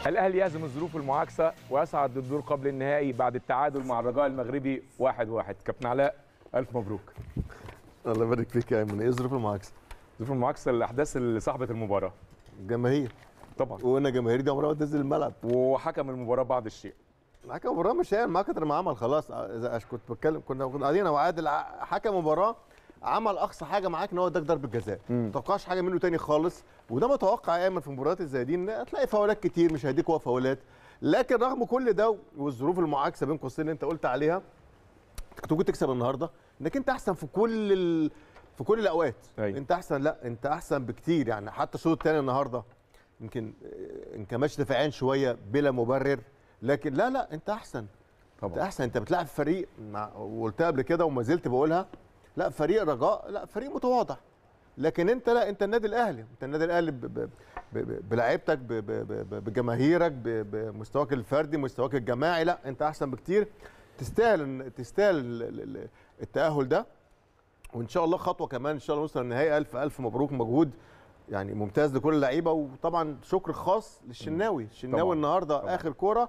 الاهلي يهزم الظروف المعاكسه ويصعد للدور قبل النهائي بعد التعادل مع الرجاء المغربي 1-1 واحد واحد. كابتن علاء الف مبروك الله يبارك فيك يا ايمن ايه ظروف المعاكسه؟ ظروف المعاكسه الاحداث اللي صاحبه المباراه جماهير طبعا وقلنا جماهير دي عمرها ما تنزل الملعب وحكم المباراه بعض الشيء حكم مباراه مش هي ما كتر ما عمل خلاص اذا أش- كنت بتكلم كنا كنا قاعدين انا وعادل ع- حكم مباراه عمل اقصى حاجه معاك ان هو اداك ضربه جزاء ما توقعش حاجه منه تاني خالص وده متوقع يا ايمن في المباريات الزي دي إن هتلاقي فاولات كتير مش هيديك هو فاولات لكن رغم كل ده والظروف المعاكسه بين قوسين اللي انت قلت عليها كنت ممكن تكسب النهارده انك انت احسن في كل ال... في كل الاوقات أيوة. انت احسن لا انت احسن بكتير يعني حتى الشوط الثاني النهارده يمكن آه، انكماش دفاعيا شويه بلا مبرر لكن لا لا انت احسن انت طبعا احسن انت بتلعب فريق مع وقلتها قبل كده وما زلت بقولها لا فريق رجاء لا فريق متواضع لكن انت لا انت النادي الاهلي انت النادي الاهلي ب- ب- ب- ب- بلعيبتك ب- ب- ب- بجماهيرك ب- بمستواك الفردي مستواك الجماعي لا انت احسن بكتير تستاهل إن- تستاهل ال- ال- ال- التاهل ده وان شاء الله خطوه كمان ان شاء الله نوصل للنهائي الف الف مبروك مجهود يعني ممتاز لكل اللعيبه وطبعا شكر خاص للشناوي الشناوي طبعاً. النهارده طبعاً. اخر كوره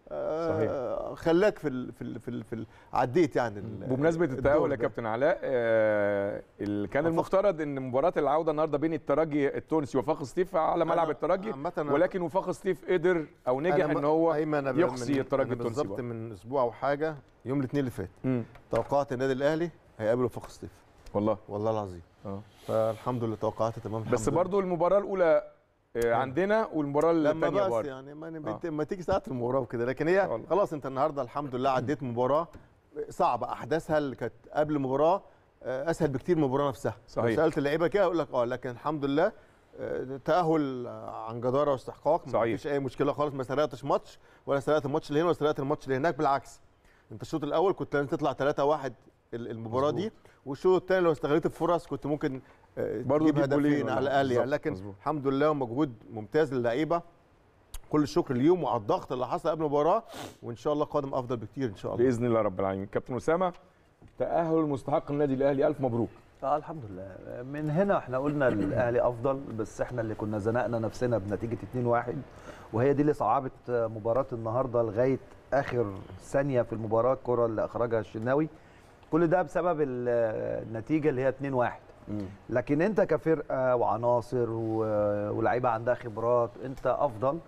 آه خلاك في ال في ال في, ال في ال عديت يعني ال- بمناسبه الدور التاهل يا ده. كابتن علاء آه اللي كان المفترض ان مباراه العوده النهارده بين الترجي التونسي وفاق سطيف على ملعب أنا الترجي عامة أنا- ولكن وفاق سطيف قدر او نجح أنا ب- ان هو أيمن أنا يقصي من- الترجي أنا التونسي بالظبط بقى. من اسبوع او حاجه يوم الاثنين اللي فات مم. توقعت النادي الاهلي هيقابل وفاق سطيف والله والله العظيم اه فالحمد لله توقعت تمام بس الحمد لله. برضو المباراه الاولى آه، عندنا والمباراه لما الثانيه بس برضه يعني ما, آه. آه. ما تيجي ساعه المباراه وكده لكن هي والله. خلاص انت النهارده الحمد لله عديت مباراه صعبه احداثها اللي كانت قبل المباراه آه، اسهل بكتير من المباراه نفسها صحيح. لو سالت اللعيبه كده اقول لك اه لكن الحمد لله آه، تاهل آه، عن جداره واستحقاق صحيح. ما فيش اي مشكله خالص ما سرقتش ماتش ولا سرقت الماتش اللي هنا ولا سرقت الماتش اللي هناك بالعكس انت الشوط الاول كنت لازم تطلع 3 1 المباراه دي والشوط الثاني لو استغليت الفرص كنت ممكن آه، برضه تجيب تجيب جولين هدفين ولا- على الاقل يعني بالظبط، لكن مظبوط. الحمد لله مجهود ممتاز للعيبه كل الشكر ليهم وعلى الضغط اللي حصل قبل المباراه وان شاء الله قادم افضل بكتير ان شاء الله باذن الله رب العالمين كابتن اسامه تاهل مستحق النادي الاهلي الف مبروك اه الحمد لله من هنا احنا قلنا الاهلي افضل بس احنا اللي كنا زنقنا نفسنا بنتيجه 2-1 وهي دي اللي صعبت مباراه النهارده لغايه اخر ثانيه في المباراه الكره اللي اخرجها الشناوي كل ده بسبب ال- النتيجه اللي هي 2-1 لكن انت كفرقه وعناصر و- ولاعيبه عندها خبرات انت افضل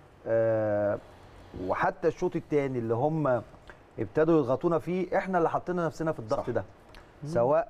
آه، وحتى الشوط الثاني اللي هم ابتدوا يضغطونا فيه احنا اللي حطينا نفسنا في الضغط صح. ده سواء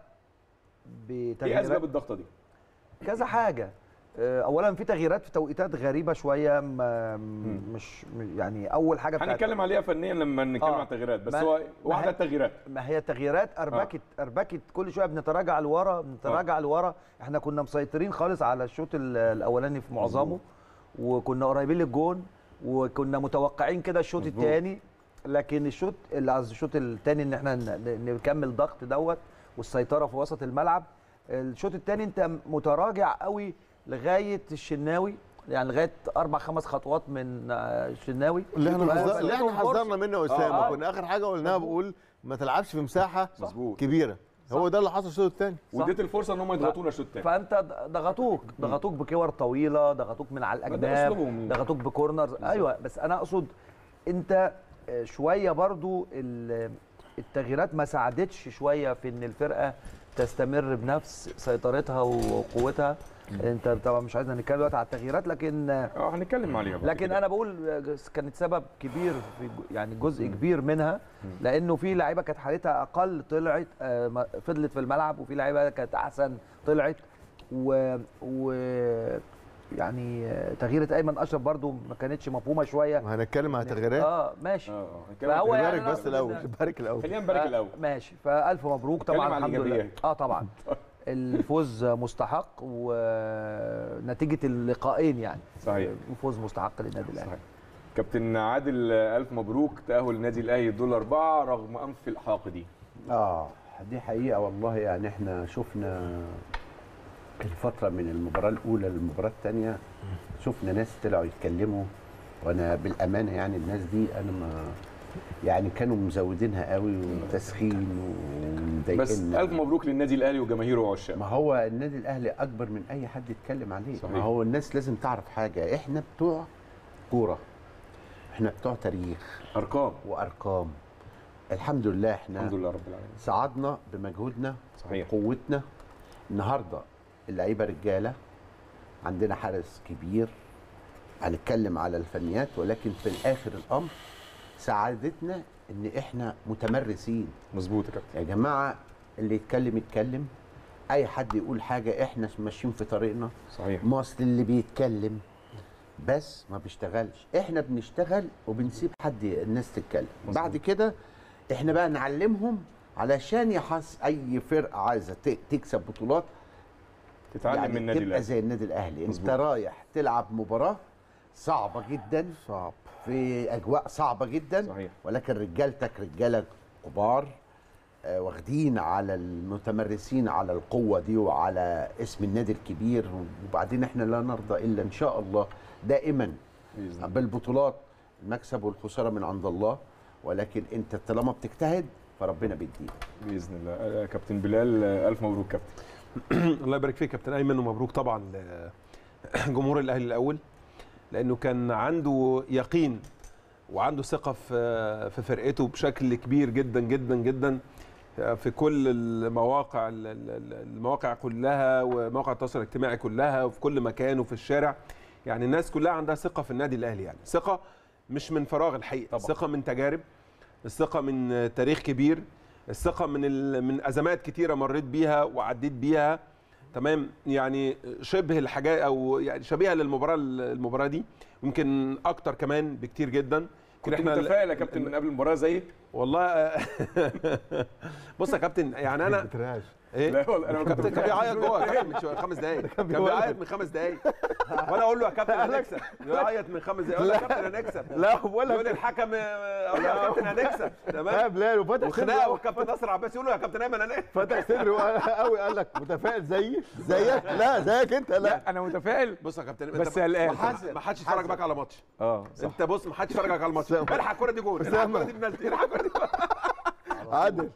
ايه بتغييرات اسباب الضغطه دي كذا حاجه آه، اولا في تغييرات في توقيتات غريبه شويه ما مش يعني اول حاجه بتاعت- هنتكلم عليها فنيا لما نتكلم آه. عن التغييرات بس ما- هو ما واحده هي- التغييرات ما هي تغييرات اربكت اربكت كل شويه بنتراجع لورا بنتراجع لورا احنا كنا مسيطرين خالص على الشوط ال- الاولاني في معظمه وكنا قريبين للجون وكنا متوقعين كده الشوط مظبوط. الثاني لكن الشوط اللي قصدي الشوط الثاني ان احنا ن- ن- نكمل ضغط دوت والسيطره في وسط الملعب الشوط الثاني انت متراجع قوي لغايه الشناوي يعني لغايه اربع خمس خطوات من آه، الشناوي اللي احنا بقى- حذر- اللي احنا بقى فرصة. حذرنا منه يا اسامه آه. كنا اخر حاجه قلناها بقول ما تلعبش في مساحه مظبوط. كبيره هو ده اللي حصل الشوط الثاني واديت الفرصه ان هم يضغطونا الشوط الثاني فانت ضغطوك ضغطوك بكور طويله ضغطوك من على ده الاجناب أسلوبهم. ضغطوك بكورنرز ايوه بس انا اقصد انت آه، شويه برضو ال- التغييرات ما ساعدتش شويه في ان الفرقه تستمر بنفس سيطرتها وقوتها انت طبعا مش عايزنا نتكلم دلوقتي على التغييرات لكن آه، اه هنتكلم عليها بعد لكن كده. انا بقول آه، كانت سبب كبير في جو- يعني جزء كبير منها لانه في لعيبه كانت حالتها اقل طلعت آه، ما- فضلت في الملعب وفي لعيبه كانت احسن طلعت و, و يعني آه، تغييره ايمن اشرف برضو ما كانتش مفهومه شويه وهنتكلم على تغييرات اه ماشي اه اه هنتكلم فهو عن يعني نبارك بس أقصد الاول إن- نبارك الاول خلينا نبارك ف- الاول ماشي فالف مبروك نتكلم طبعا عن الحمد لله الإيجابيات. اه طبعا الفوز مستحق ونتيجه اللقاءين يعني صحيح. فوز مستحق للنادي الاهلي صحيح كابتن عادل الف مبروك تاهل النادي الاهلي دول اربعه رغم انف الحاقدين اه دي حقيقه والله يعني احنا شفنا الفتره من المباراه الاولى للمباراه الثانيه شفنا ناس طلعوا يتكلموا وانا بالامانه يعني الناس دي انا ما يعني كانوا مزودينها قوي وتسخين بس ومضايقنا الف مبروك للنادي الاهلي وجماهيره وعشاقه ما هو النادي الاهلي اكبر من اي حد يتكلم عليه صحيح. ما هو الناس لازم تعرف حاجه احنا بتوع كوره احنا بتوع تاريخ ارقام وارقام الحمد لله احنا الحمد لله رب العالمين صعدنا بمجهودنا صحيح قوتنا النهارده اللعيبه رجاله عندنا حارس كبير هنتكلم على الفنيات ولكن في الاخر الامر سعادتنا ان احنا متمرسين مظبوط يا كابتن يا جماعه اللي يتكلم يتكلم اي حد يقول حاجه احنا ماشيين في طريقنا صحيح ما اصل اللي بيتكلم بس ما بيشتغلش احنا بنشتغل وبنسيب حد الناس تتكلم مظبوط. بعد كده احنا بقى نعلمهم علشان يحس اي فرقه عايزه ت- تكسب بطولات تتعلم من النادي تبقى الاهلي زي النادي الاهلي مظبوط. انت رايح تلعب مباراه صعبه جدا صعب في اجواء صعبه جدا صحيح ولكن رجالتك رجاله كبار آه، واخدين على المتمرسين على القوه دي وعلى اسم النادي الكبير وبعدين احنا لا نرضى الا ان شاء الله دائما باذن الله بالبطولات المكسب والخساره من عند الله ولكن انت طالما بتجتهد فربنا بيديك باذن الله آه، كابتن بلال آه، الف مبروك كابتن الله يبارك فيك كابتن ايمن ومبروك طبعا لجمهور الاهلي الاول لانه كان عنده يقين وعنده ثقه في في فرقته بشكل كبير جدا جدا جدا في كل المواقع المواقع كلها ومواقع التواصل الاجتماعي كلها وفي كل مكان وفي الشارع يعني الناس كلها عندها ثقه في النادي الاهلي يعني ثقه مش من فراغ الحقيقه طبعا. ثقه من تجارب الثقه من تاريخ كبير الثقه من ال... من ازمات كتيره مريت بيها وعديت بيها تمام يعني شبه الحاجات او يعني شبيهه للمباراه المباراه دي يمكن اكتر كمان بكتير جدا كنت متفائل يا كابتن من قبل المباراه زي والله بص يا كابتن يعني انا بترعش ايه لا والله انا ما كنت كابتن كان بيعيط جوه يا كابتن من شوية- خمس دقايق كان بيعيط من خمس دقايق وانا اقول له يا كابتن هنكسب يعيط من خمس دقايق اقول له يا كابتن هنكسب لا بقول يقول لي لك الحكم آه، اقول له يا كابتن هنكسب لا تمام بلال وفتح وخناقه صدره والكابتن ناصر عباس يقول له يا كابتن ايمن انا فتح صدره قوي قال لك متفائل زيي زيك لا زيك انت لا لا انا متفائل بص يا كابتن بس انت قلقان. ما- ما حدش يتفرج معاك على ماتش اه صح انت بص ما حدش يتفرج معاك على الماتش الحق الكوره دي جول الحق أسامة. الكوره دي بنالتي الحق الكوره دي عادل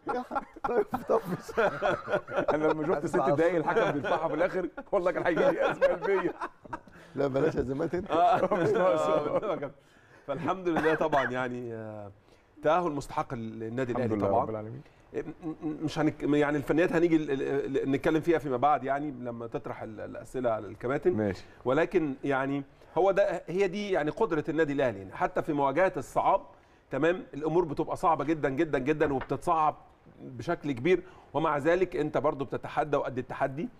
انا لما شفت ست دقايق الحكم بيرفعها في الاخر والله كان هيجي لي ازمه قلبيه لا بلاش ازمات انت مش ناقص. آه، فالحمد لله طبعا يعني آه، تاهل مستحق للنادي الحمد الاهلي لله رب طبعا العالمين مش هنك... يعني الفنيات هنيجي ال- ال- نتكلم فيها فيما بعد يعني لما تطرح ال- الاسئله على الكباتن ماشي ولكن يعني هو ده هي دي يعني قدره النادي الاهلي يعني حتى في مواجهه الصعاب تمام الامور بتبقى صعبه جدا جدا جدا وبتتصعب بشكل كبير ومع ذلك انت برضو بتتحدى وقد التحدي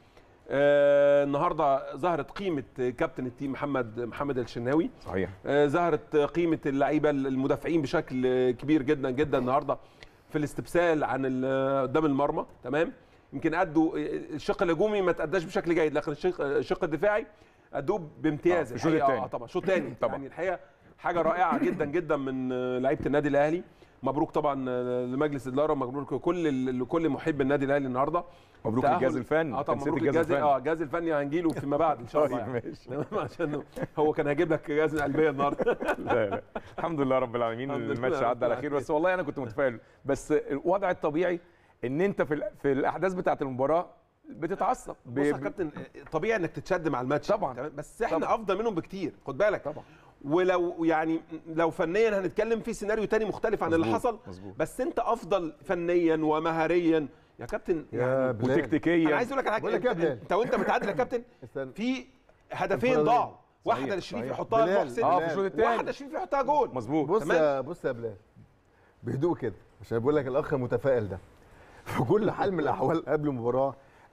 آه النهارده ظهرت قيمه كابتن التيم محمد محمد الشناوي صحيح آه، ظهرت قيمه اللعيبه المدافعين بشكل كبير جدا جدا النهارده في الاستبسال عن ال- قدام المرمى تمام يمكن ادوا الشق الهجومي ما تاداش بشكل جيد لكن الشق الشق الدفاعي ادوه بامتياز آه، في الشوط الحقيقة. التاني. آه، طبعا الشوط الثاني طبعا. يعني الحقيقه حاجه رائعه جدا جدا من آه، لعيبه النادي الاهلي مبروك طبعا آه، لمجلس الاداره مبروك لكل لكل محب النادي الاهلي النهارده مبروك تأهل- للجهاز الفني اه طبعا نسيت مبروك الجهاز الجهاز الفني اه الجهاز الفني هنجيله فيما بعد ان شاء الله طيب يعني. ماشي تمام عشان هو كان هيجيب لك جهاز القلبيه النهارده لا لا الحمد لله رب العالمين الحمد لله الماتش رب عدى على خير العالمين. بس والله انا كنت متفائل بس الوضع الطبيعي ان انت في ال- في الاحداث بتاعه المباراه بتتعصب ب- بص يا ب- كابتن طبيعي انك تتشد مع الماتش طبعاً. تمام؟ بس احنا طبعاً. افضل منهم بكتير خد بالك طبعا ولو يعني لو فنيا هنتكلم في سيناريو تاني مختلف عن اللي مظبوط، حصل مظبوط. بس انت افضل فنيا ومهاريا يا كابتن يا يعني بلال انا وتكتيكيا عايز اقول لك على بقول حاجه لك يا انت, بلال. انت وانت متعادل يا كابتن استنى في هدفين انفرادين. ضاعوا واحده صحيح، للشريف صحيح. يحطها بلال، المحسن اه في الشوط الثاني واحده الشريف يحطها جول مظبوط بص تمام. يا بص يا بلال بهدوء كده عشان بقول لك الاخ المتفائل ده في كل حال من الاحوال قبل المباراه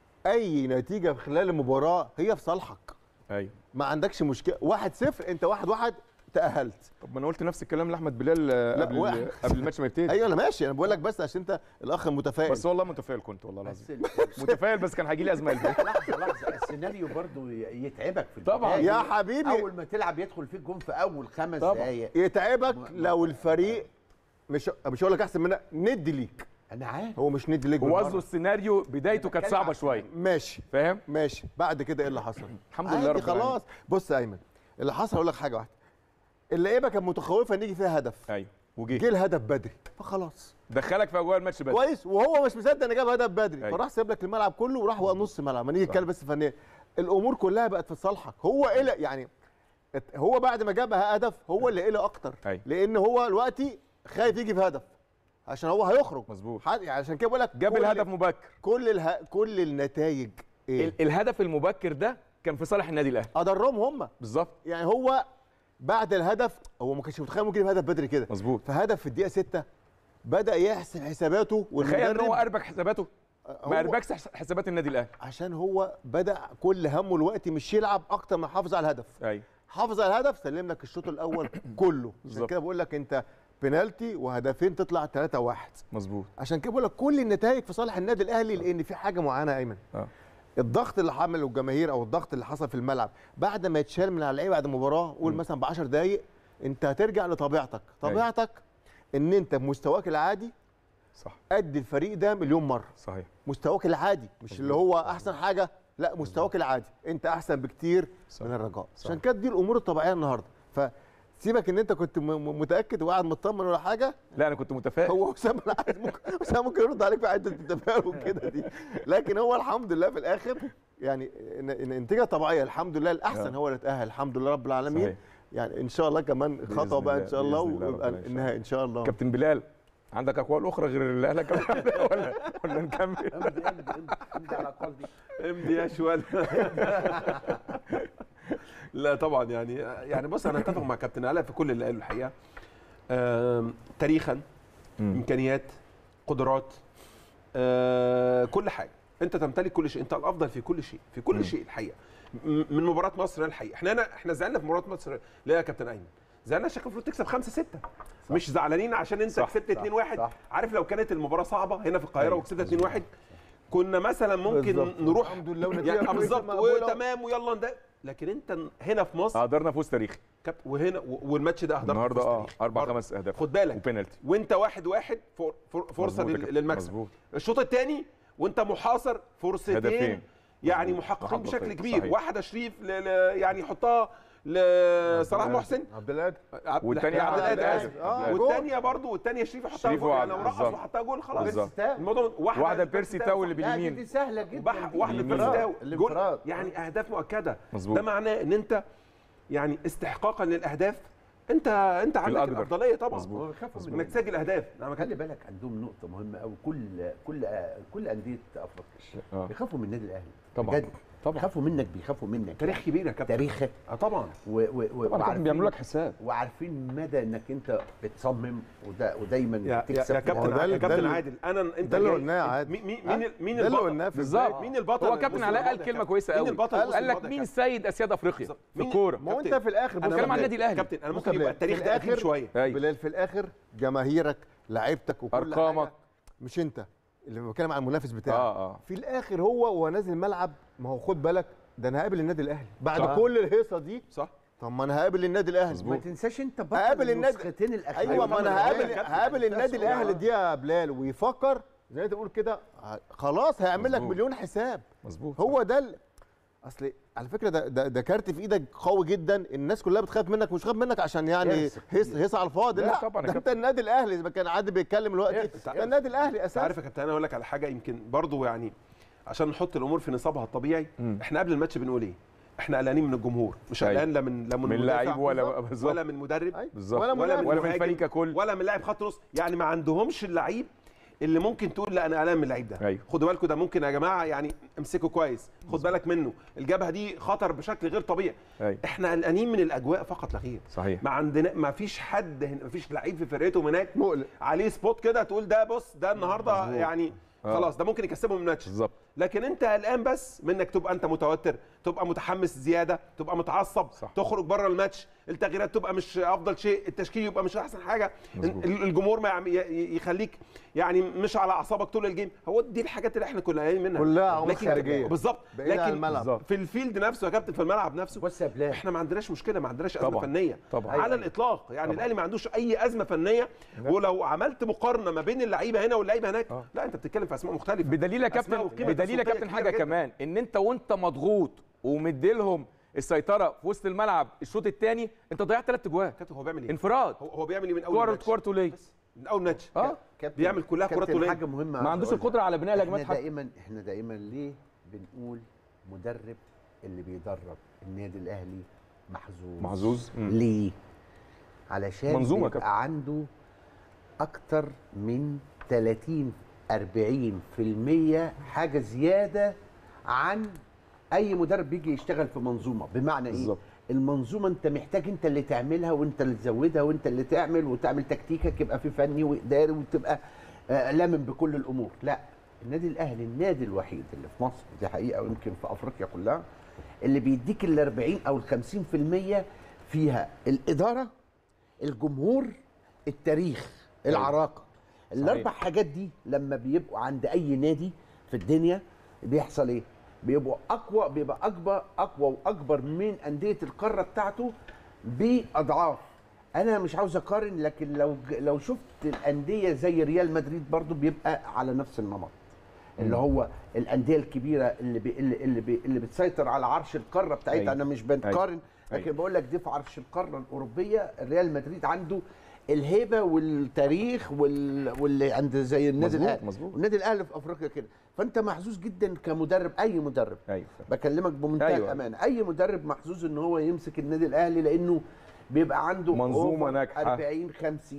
اي نتيجه في خلال المباراه هي في صالحك ايوه ما عندكش مشكله واحد صفر انت واحد واحد تاهلت طب ما انا قلت نفس الكلام لاحمد بلال آه، لا، قبل واحد. قبل الماتش ما يبتدي ايوه انا ماشي انا بقول لك بس عشان انت الاخ المتفائل بس والله متفائل كنت والله بس العظيم ال- متفائل بس كان هيجي لي ازمه قلبيه لحظه لحظه السيناريو برضو ي- يتعبك في طبعاً. البداية. يا حبيبي اول ما تلعب يدخل فيك جون في اول خمس طبعاً. دقائق يتعبك ما- لو الفريق مش مش هقول لك احسن منك ند ليك انا عارف هو مش ند ليك هو بالمرة. قصده السيناريو بدايته كانت صعبه شويه ماشي فاهم ماشي بعد كده ايه اللي حصل الحمد لله عادي رب العالمين. خلاص بص يا ايمن اللي حصل اقول لك حاجه واحده اللعيبه كانت متخوفه ان يجي فيها هدف ايوه جه وجه الهدف بدري فخلاص دخلك في اجواء الماتش بدري كويس وهو مش مصدق ان جاب هدف بدري أيوة. فراح سايب لك الملعب كله وراح وقع نص ملعب ما نيجي نتكلم بس فنيا الامور كلها بقت في صالحك هو الى يعني ات- هو بعد ما جاب هدف هو اللي قلق اكتر أيوة. لان هو دلوقتي خايف يجي في هدف عشان هو هيخرج مظبوط. ح- يعني عشان كده بقول لك جاب كل- الهدف مبكر كل اله... كل النتائج ايه ال- الهدف المبكر ده كان في صالح النادي الاهلي اضرهم هم بالظبط يعني هو بعد الهدف هو ما كانش متخيل ممكن يجيب هدف بدري كده مظبوط فهدف في الدقيقه 6 بدا يحسب حساباته تخيل ان هو والمدرب اربك حساباته هو- ما اربكش حس- حسابات النادي الاهلي عشان هو بدا كل همه الوقت مش يلعب اكتر ما حافظ على الهدف ايوه حافظ على الهدف سلم لك الشوط الاول كله عشان بالظبط. كده بقول لك انت بنالتي وهدفين تطلع 3 1 مظبوط عشان كده بقول لك كل النتائج في صالح النادي الاهلي لان في حاجه معينه يا ايمن اه الضغط اللي عمله الجماهير او الضغط اللي حصل في الملعب بعد ما يتشال من على اللعيبه بعد المباراه قول مثلا ب 10 دقائق انت هترجع لطبيعتك طبيعتك ان انت بمستواك العادي صح قد الفريق ده مليون مره صحيح مستواك العادي مش اللي هو احسن حاجه لا مستواك العادي انت احسن بكتير صح. من الرجاء صح. عشان كده دي الامور الطبيعيه النهارده فسيبك ان انت كنت م- م- متاكد وقاعد مطمن ولا حاجه لا انا كنت متفائل هو اسامه لا عايز ممكن اسامه ممكن يرد عليك في حته التفاؤل وكده دي لكن هو الحمد لله في الاخر يعني إن- إن نتيجه طبيعيه الحمد لله الاحسن آه. هو اللي اتاهل الحمد لله رب العالمين صحيح. يعني ان شاء الله كمان بإذن خطوه بقى ان الله، شاء الله بإذن الله ويبقى ربنا يشاء. النهائي ان شاء الله كابتن بلال عندك اقوال اخرى غير اللي قالها كابتن ولا ولا نكمل امضي امضي امضي امضي على الاقوال دي امضي يا شوال لا طبعا يعني يعني بص انا اتفق مع كابتن علاء في كل اللي قاله الحقيقه آم، تاريخا امكانيات قدرات آه، كل حاجه انت تمتلك كل شيء انت الافضل في كل شيء في كل شيء الحقيقه م- من مباراه مصر الحقيقه احنا هنا احنا زعلنا في مباراه مصر ليه يا كابتن ايمن زعلنا عشان كان المفروض تكسب 5 6 مش زعلانين عشان انت صح، كسبت 2 1 صح. عارف لو كانت المباراه صعبه هنا في القاهره أيوة، وكسبت 2 1 كنا مثلا ممكن بالظبط. نروح الحمد لله ونتيجة يعني آه كويسة بالظبط مقبولة. وتمام ويلا ند... لكن انت هنا في مصر قدرنا فوز تاريخي كابت وهنا و- والماتش ده اهدرت النهارده فوز اه تاريخي. اربع برضه. خمس اهداف خد بالك وبينالتي وانت واحد واحد فر- فر- فرصه مظبوط يا لل- كابتن، للمكسب مظبوط الشوط الثاني وانت محاصر فرصتين هدفين. يعني مظبوط. محققين محققين، بشكل كبير صحيح. واحده شريف ل... ل... يعني يحطها لصلاح محسن عبد القادر عبد- والتانية عبد عبد القادر القادر. آه، عبد القادر. والثانيه برضه والثانيه شريف يحطها شريف جول يعني وعبد- لو رقص بالظبط. وحطها جول خلاص بالظبط. الموضوع واحده واحده بيرسي تاو اللي لا دي, باليمين دي سهله جدا وبح- دي. واحده اليمين. بيرسي تاو جول الانفراد. يعني اهداف مؤكده مظبوط. ده معناه ان انت يعني استحقاقا للاهداف انت انت عندك الأقدر. الافضليه طبعا مظبوط. هو بيخافوا من انك تسجل اهداف نعم يا خلي كابتن. بالك عندهم نقطة مهمة قوي كل كل كل أندية أفريقيا آه. بيخافوا من النادي الأهلي طبعا. بجد طبعا. بيخافوا منك بيخافوا منك تاريخ كبير يا كابتن تاريخك اه طبعا و و و طبعا كابتن بيعملوا لك حساب وعارفين مدى انك انت بتصمم ودا ودايما يا يا, بتكسب يا في كابتن هو ده يا ال- ده كابتن ال- عادل انا انت ده اللي جاي- قلناه عادل. مين مين ها؟ مين مين ده اللي البطل قلناه في بالظبط. البداية. مين البطل هو كابتن الموسم علاء قال الماضي يا كلمه كابتن؟ كويسه مين قوي البطل قال الموسم لك الماضي يا مين كابتن؟ السيد اسياد افريقيا بالظبط. في مين- الكوره ما هو انت كابتن، في الاخر انا بص بتكلم عن يا النادي الاهلي كابتن انا بص ممكن يا يبقى بلال، التاريخ في ده قديم الآخر- شويه أيوة. بلال في الاخر جماهيرك لعيبتك وكل أرقامك. حاجة مش انت اللي بتكلم عن المنافس بتاعك اه اه في الاخر هو وهو نازل الملعب ما هو خد بالك ده انا هقابل النادي الاهلي بعد صح. كل الهيصه دي صح طب ما انا هقابل النادي الاهلي مظبوط. ما تنساش انت بطل هقابل النادي- النسختين الاخيرين ايوه ما طبعاً. انا هقابل يا كابتن. هقابل النادي بس الاهلي هو- دي يا بلال ويفكر زي ما انت بتقول كده ه- خلاص هيعمل لك مظبوط. مليون حساب مظبوط هو ده ال... اصل على فكره ده, ده ده كارت في ايدك قوي جدا الناس كلها بتخاف منك مش خاف منك عشان يعني يرث هيص هيص على الفاضي لا لا طبعاً يا ده انت النادي الاهلي زي ما كان عادل بيتكلم دلوقتي يرث. ده النادي الاهلي انت اساسا عارف يا كابتن انا اقول لك على حاجه يمكن برضو يعني عشان نحط الامور في نصابها الطبيعي مم. احنا قبل الماتش بنقول ايه احنا قلقانين من الجمهور مش أيوة. قلقان لا من لا من, من مدافع لعيب ولا بالظبط، بالظبط. ولا من مدرب أيوة. بالظبط ولا ولا من ولا من مهاجم، فريق ككل ولا من لاعب خط نص يعني ما عندهمش اللعيب اللي ممكن تقول لا انا قلقان من اللعيب ده أيوة. خدوا بالكم ده ممكن يا جماعه يعني امسكه كويس خد بالك منه الجبهه دي خطر بشكل غير طبيعي أيوة. احنا قلقانين من الاجواء فقط لا غير صحيح ما عندنا ما فيش حد هنا ما فيش لعيب في فرقتهم هناك مقلق عليه سبوت كده تقول ده بص ده النهارده مظبوط. يعني آه. خلاص ده ممكن يكسبهم الماتش بالظبط لكن انت قلقان بس منك تبقى انت متوتر تبقى متحمس زياده تبقى متعصب صح. تخرج بره الماتش التغييرات تبقى مش افضل شيء التشكيل يبقى مش احسن حاجه مظبوط. ال- الجمهور ما يعم- ي- يخليك يعني مش على اعصابك طول الجيم هو دي الحاجات اللي احنا كنا قلقانين منها كلها عوامل لكن- خارجية. بالظبط بعيد عن لكن الملعب. بالظبط. في الفيلد نفسه يا كابتن في الملعب نفسه بص يا بلال احنا ما عندناش مشكله ما عندناش ازمه طبعاً. فنيه طبعاً. على أيوة. الاطلاق يعني طبعاً. الاهلي ما عندوش اي ازمه فنيه ولو عملت مقارنه ما بين اللعيبه هنا واللعيبه هناك آه. لا انت بتتكلم في اسماء مختلفه بدليل يا أسماء كابتن وقيمة بدليل يا تسويقية كابتن كبيرة حاجه جداً. كمان ان انت وانت مضغوط ومديلهم السيطره في وسط الملعب الشوط الثاني انت ضيعت ثلاث اجوان كابتن هو بيعمل ايه؟ انفراد هو هو بيعمل ايه من اول كور ماتش؟ كور طوليه من اول ماتش اه كابتن بيعمل كلها كرات كابتن طولية. حاجه مهمه ما عايز عندوش أقولها. القدره على بناء احنا الهجمات حتى دائما احنا دائما ليه بنقول مدرب اللي بيدرب النادي الاهلي محظوظ محظوظ مم. ليه؟ علشان منظومة بيبقى كابتن. عنده اكتر من 30 40% حاجه زياده عن اي مدرب بيجي يشتغل في منظومه بمعنى بالظبط. ايه المنظومه انت محتاج انت اللي تعملها وانت اللي تزودها وانت اللي تعمل وتعمل تكتيكك يبقى في فني واداري وتبقى آه، لامن بكل الامور لا النادي الاهلي النادي الوحيد اللي في مصر دي حقيقه ويمكن في افريقيا كلها اللي بيديك ال 40 او ال 50% فيها الاداره الجمهور التاريخ العراقه الاربع حاجات دي لما بيبقوا عند اي نادي في الدنيا بيحصل ايه بيبقوا اقوى بيبقى اكبر اقوى واكبر من انديه القاره بتاعته باضعاف انا مش عاوز اقارن لكن لو ج- لو شفت الانديه زي ريال مدريد برضو بيبقى على نفس النمط اللي هو الانديه الكبيره اللي بي اللي اللي, بي اللي بتسيطر على عرش القاره بتاعتها أيوة. انا مش بنقارن لكن أيوة. بقول لك دي في عرش القاره الاوروبيه ريال مدريد عنده الهيبه والتاريخ وال... واللي عند زي النادي مظبوط، الاهلي مظبوط. والنادي الاهلي في افريقيا كده فانت محظوظ جدا كمدرب اي مدرب ايوه بكلمك بمنتهى أيوة. أيوة. الامانه اي مدرب محظوظ ان هو يمسك النادي الاهلي لانه بيبقى عنده منظومة over ناجحة. 40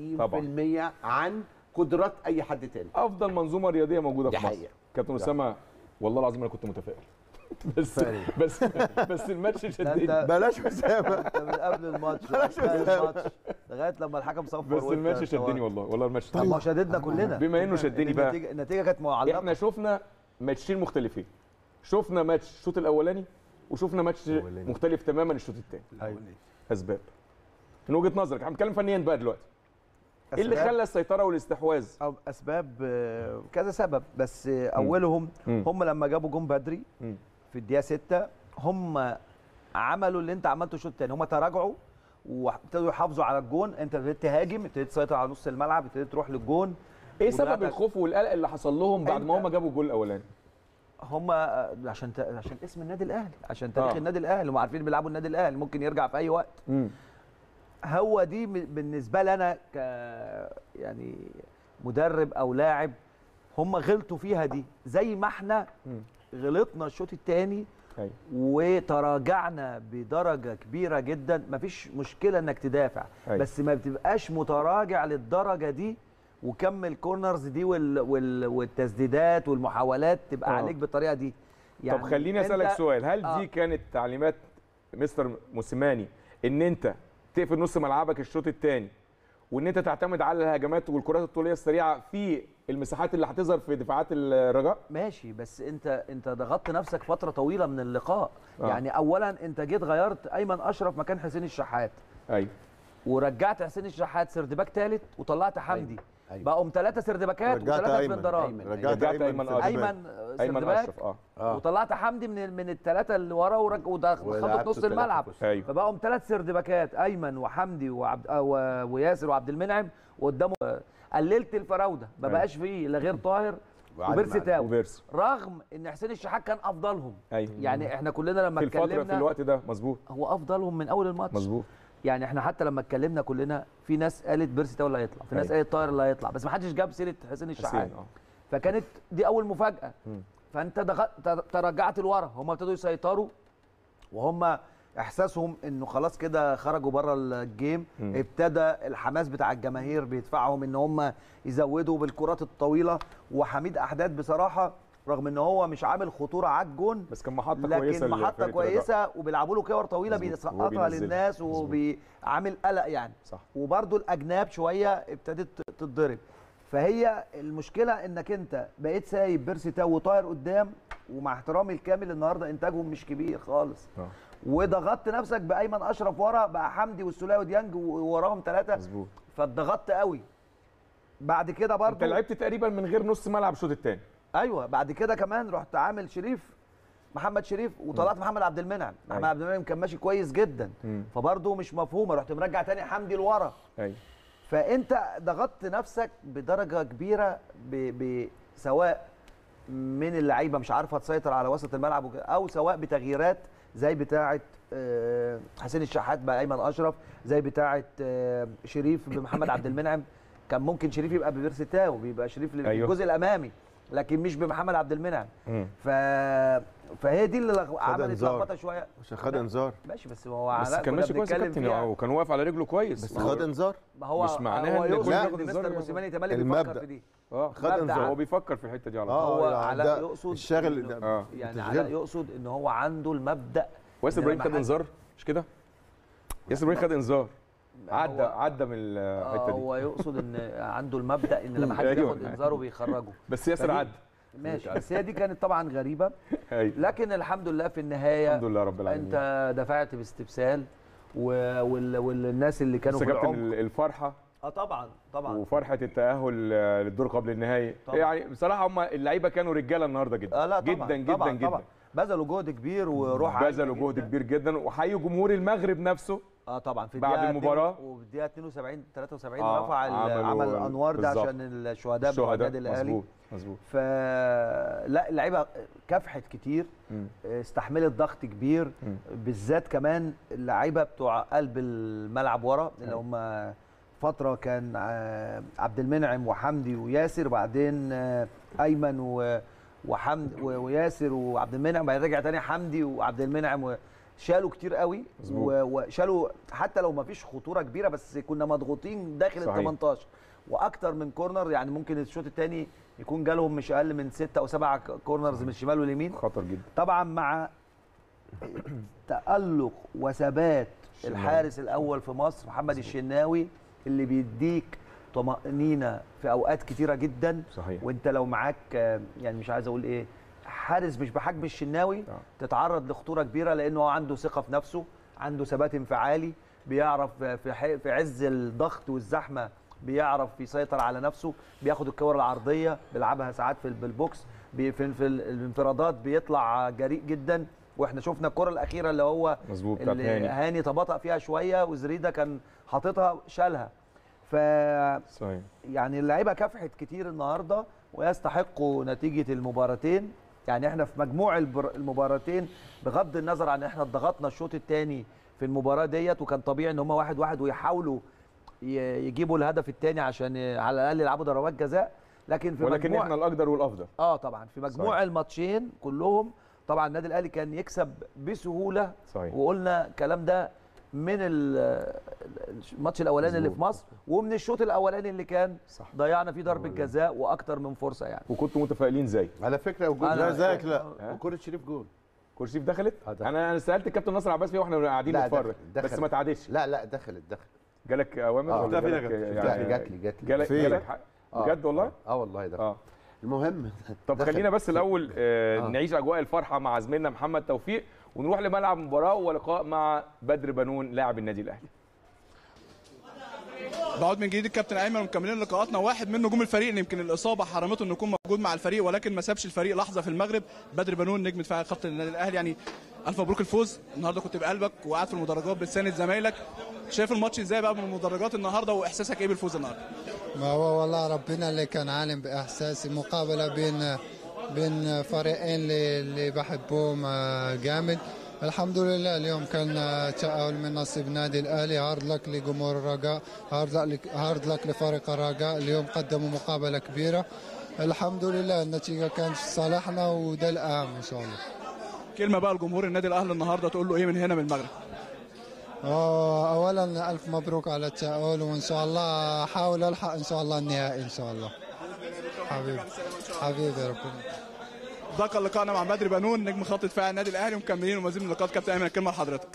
50% عن قدرات اي حد تاني افضل منظومه رياضيه موجوده دي في مصر حقيقة. كابتن اسامه والله العظيم انا كنت متفائل بس بس بس الماتش ده شدني انت بلاش اسامه انت من قبل الماتش قبل الماتش لغايه لما الحكم صفر بس وانت الماتش شدني استوعبت. والله والله الماتش طب ما شدني شددنا كلنا بما انه شدني بقى النتيجه النتيجه كانت معلقه احنا شفنا ماتشين مختلفين شفنا ماتش الشوط الاولاني وشفنا ماتش الأولاني. مختلف تماما الشوط الثاني أيوة. اسباب من وجهه نظرك احنا بنتكلم فنيا بقى دلوقتي ايه اللي أسباب- خلى السيطره والاستحواذ أو اسباب آه، كذا سبب بس آه، اولهم مم. هم لما جابوا جون بدري مم. في الدقيقه 6 هم عملوا اللي انت عملته الشوط الثاني هم تراجعوا وابتدوا يحافظوا على الجون انت ابتديت تهاجم ابتديت تسيطر على نص الملعب ابتديت تروح للجون ايه سبب ورجعت- الخوف والقلق اللي حصل لهم بعد ما أنت- هم جابوا الجول الاولاني هم آه، عشان ت... عشان اسم النادي الاهلي عشان تاريخ آه. النادي الاهلي هم عارفين بيلعبوا النادي الاهلي ممكن يرجع في اي وقت امم هو دي م- بالنسبه لي انا ك يعني مدرب او لاعب هم غلطوا فيها دي زي ما احنا مم. غلطنا الشوط الثاني ايوه وتراجعنا بدرجه كبيره جدا مفيش مشكله انك تدافع أيوة. بس ما بتبقاش متراجع للدرجه دي وكم الكورنرز دي وال وال والتسديدات والمحاولات تبقى آه. عليك بالطريقه دي طب خليني اسالك أنت- سؤال هل آه. دي كانت تعليمات مستر موسيماني ان انت تقفل نص ملعبك الشوط الثاني وان انت تعتمد على الهجمات والكرات الطوليه السريعه في المساحات اللي هتظهر في دفاعات الرجاء ماشي بس انت انت ضغطت نفسك فتره طويله من اللقاء آه. آه. يعني اولا انت جيت غيرت ايمن اشرف مكان حسين الشحات ايوه ورجعت حسين الشحات سردباك ثالث وطلعت حمدي أيوة. بقوا ثلاثه سردباكات رجعت وثلاثه أيمن. سبندرات أيمن. رجعت رجعت ايمن أيمن في آه. الشمال. ايمن ايمن سردباك اشرف اه آه. وطلعت حمدي من من الثلاثه اللي ورا ورج- ودخلت ولعبت نص ثلاثة الملعب في الوسط. ايوه فبقوا ثلاث سردباكات ايمن وحمدي وعبد آه، و- وياسر وعبد المنعم وقدامه آه، قللت الفراوده ما أيوة. بقاش فيه لا غير طاهر وعلي وبيرسي معلول. تاو وبيرس رغم ان حسين الشحات كان افضلهم ايوه يعني احنا كلنا لما في الفتره في اتكلمنا الوقت ده مظبوط هو افضلهم من اول الماتش مظبوط يعني احنا حتى لما اتكلمنا كلنا في ناس قالت بيرسي تاو اللي هيطلع في ناس أيوة. قالت طاهر اللي هيطلع بس ما حدش جاب سيره حسين الشحات حسين اه فكانت دي اول مفاجاه مم. فانت دخل ت- ترجعت لورا هم ابتدوا يسيطروا وهم احساسهم انه خلاص كده خرجوا بره الجيم مم. ابتدى الحماس بتاع الجماهير بيدفعهم ان هم يزودوا بالكرات الطويله وحميد احداد بصراحه رغم ان هو مش عامل خطوره على الجون بس كان محطه لكن كويسه محطه لفرقة كويسه وبيلعبوا له كور طويله مظبوط. بيسقطها وبينزلها. للناس مظبوط. وبيعمل قلق يعني صح وبرده الاجناب شويه ابتدت تتضرب فهي المشكله انك انت بقيت سايب بيرسي تاو وطاير قدام ومع احترامي الكامل النهارده انتاجهم مش كبير خالص اه وضغطت نفسك بايمن اشرف ورا بقى حمدي والسوليه وديانج ووراهم ثلاثه مظبوط فاتضغطت قوي بعد كده انت برضو لعبت تقريبا من غير نص ملعب الشوط الثاني ايوه بعد كده كمان رحت عامل شريف محمد شريف وطلعت محمد عبد المنعم محمد أيوة. عبد المنعم كان ماشي كويس جدا فبرضه مش مفهومه رحت مرجع تاني حمدي لورا ايوه فانت ضغطت نفسك بدرجه كبيره ب... ب... سواء من اللعيبه مش عارفه تسيطر على وسط الملعب وكده، او سواء بتغييرات زي بتاعه آه، حسين الشحات بقى ايمن اشرف زي بتاعه آه، شريف بمحمد عبد المنعم كان ممكن شريف يبقى ببيرسي تاو بيبقى شريف أيوة. الجزء الامامي لكن مش بمحمد عبد المنعم مم. ف فهي دي اللي لغ- عملت إنذار. لخبطه شويه عشان خد انذار ماشي بس هو بس علاء كان كنا ماشي كويس يا بنتكلم كابتن فيها. وكان واقف على رجله كويس بس ما هو- خد انذار ما هو مش معناه هو إن يقصد كل ان ياخد إنذار مستر ياخد. موسيماني تملي المبدأ. بيفكر في دي اه خد مبدأ انذار هو بيفكر في الحته دي على طول هو يعني علاء ده يقصد الشاغل إنه- اه يعني تشغيل. علاء يقصد ان هو عنده المبدا وياسر إن ابراهيم لما خد حد- انذار مش كده؟ ياسر ابراهيم خد انذار عدى هو- عدى من الحته دي هو يقصد ان عنده المبدا ان لما حد أيوة. بياخد انذاره بيخرجه بس ياسر فدي- عدى ماشي بس هي دي كانت طبعا غريبه ايوه لكن الحمد لله في النهايه الحمد لله رب العالمين انت دفعت باستبسال و- وال- والناس اللي كانوا بس في يا كابتن العمق الفرحه اه طبعا طبعا وفرحه التاهل آه، للدور قبل النهائي طبعا. يعني بصراحه هم اللعيبه كانوا رجاله النهارده جدا اه لا طبعا جدا جدا طبعا جدا طبعا بذلوا جهد كبير وروح عالية بذلوا جهد جداً. كبير جدا وحيوا جمهور المغرب نفسه اه طبعا في بعد الدقيقة المباراة. 2 وفي الدقيقه 72 73 آه، رفع ال- عملوا عمل الانوار ده بالظبط. عشان الشهداء بتوع الشهداء النادي الاهلي مظبوط مظبوط فلا اللعيبه كافحت كتير مم. استحملت ضغط كبير مم. بالذات كمان اللعيبه بتوع قلب الملعب ورا اللي هم فتره كان آه، عبد المنعم وحمدي وياسر وبعدين آه، ايمن و- وحمد و- وياسر وعبد المنعم بعدين رجع تاني حمدي وعبد المنعم و- شالوا كتير قوي مظبوط. و- وشالوا حتى لو ما فيش خطوره كبيره بس كنا مضغوطين داخل ال صحيح. 18 واكتر من كورنر يعني ممكن الشوط الثاني يكون جالهم مش اقل من ستة او سبعة كورنرز من الشمال واليمين خطر جدا طبعا مع تألق وثبات الشناوي. الحارس الأول في مصر محمد الشناوي اللي بيديك طمأنينة في أوقات كتيرة جدا صحيح وأنت لو معاك آه، يعني مش عايز أقول إيه حارس مش بحجم الشناوي آه. تتعرض لخطورة كبيرة لأنه هو عنده ثقة في نفسه عنده ثبات انفعالي بيعرف في ح- في عز الضغط والزحمة بيعرف يسيطر على نفسه بياخد الكور العرضية بيلعبها ساعات في بالبوكس بي- في في الانفرادات بيطلع جريء جدا واحنا شفنا الكرة الأخيرة اللي هو مظبوط بتاعت اللي هاني هاني تباطأ فيها شوية وزريدة كان حاططها شالها ف صحيح يعني اللعيبه كافحت كتير النهارده ويستحقوا نتيجه المباراتين يعني احنا في مجموع البر- المباراتين بغض النظر عن احنا ضغطنا الشوط الثاني في المباراه ديت وكان طبيعي ان هم واحد واحد ويحاولوا ي- يجيبوا الهدف الثاني عشان ي- على الاقل يلعبوا ضربات جزاء لكن في ولكن مجموع احنا الاقدر والافضل اه طبعا في مجموع صحيح. الماتشين كلهم طبعا النادي الاهلي كان يكسب بسهوله صحيح وقلنا الكلام ده من ال- الماتش الاولاني اللي في مظبوط. مصر ومن الشوط الاولاني اللي كان صح ضيعنا فيه ضربه جزاء واكتر من فرصه يعني وكنتوا متفائلين زي على فكره وجود أنا- لا زيك لا وكرة شريف جول كورسيف دخلت آه، دخلت. انا انا سالت الكابتن ناصر عباس فيها واحنا قاعدين لا، نتفرج دخل- دخل. بس ما تعادلش لا لا دخلت دخلت جالك اوامر آه. ولا شفتها فينا جالك كابتن. يعني لا جات لي جات لي جالك فين؟ جالك حق؟ آه، بجد والله اه, آه والله دخل اه المهم طب دخل. خلينا بس الاول آه آه. نعيش اجواء الفرحه مع زميلنا محمد توفيق ونروح لملعب المباراه ولقاء مع بدر بنون لاعب النادي الاهلي بعود من جديد الكابتن ايمن ومكملين لقاءاتنا واحد من نجوم الفريق اللي يمكن الاصابه حرمته انه يكون موجود مع الفريق ولكن ما سابش الفريق لحظه في المغرب بدر بنون نجم دفاع خط النادي الاهلي يعني الف مبروك الفوز النهارده كنت بقلبك وقاعد في المدرجات بتساند زمايلك شايف الماتش ازاي بقى من المدرجات النهارده واحساسك ايه بالفوز النهارده ما هو والله ربنا اللي كان عالم باحساسي مقابله بين بين فريقين اللي, اللي بحبهم آه، جامد الحمد لله اليوم كان آه، تأهل من نصيب نادي الاهلي هارد لك لجمهور الرجاء هارد لك هارد لك لفريق الرجاء اليوم قدموا مقابله كبيره الحمد لله النتيجه كانت في صالحنا وده الاهم ان شاء الله كلمه بقى لجمهور النادي الاهلي النهارده تقول له ايه من هنا من المغرب آه، اولا الف مبروك على التأهل وان شاء الله احاول الحق ان شاء الله النهائي ان شاء الله حبيبي حبيبي ربنا ده كان لقائنا مع بدر بنون نجم خط دفاع النادي الاهلي ومكملين ومزيد من اللقاءات كابتن ايمن الكلمه لحضرتك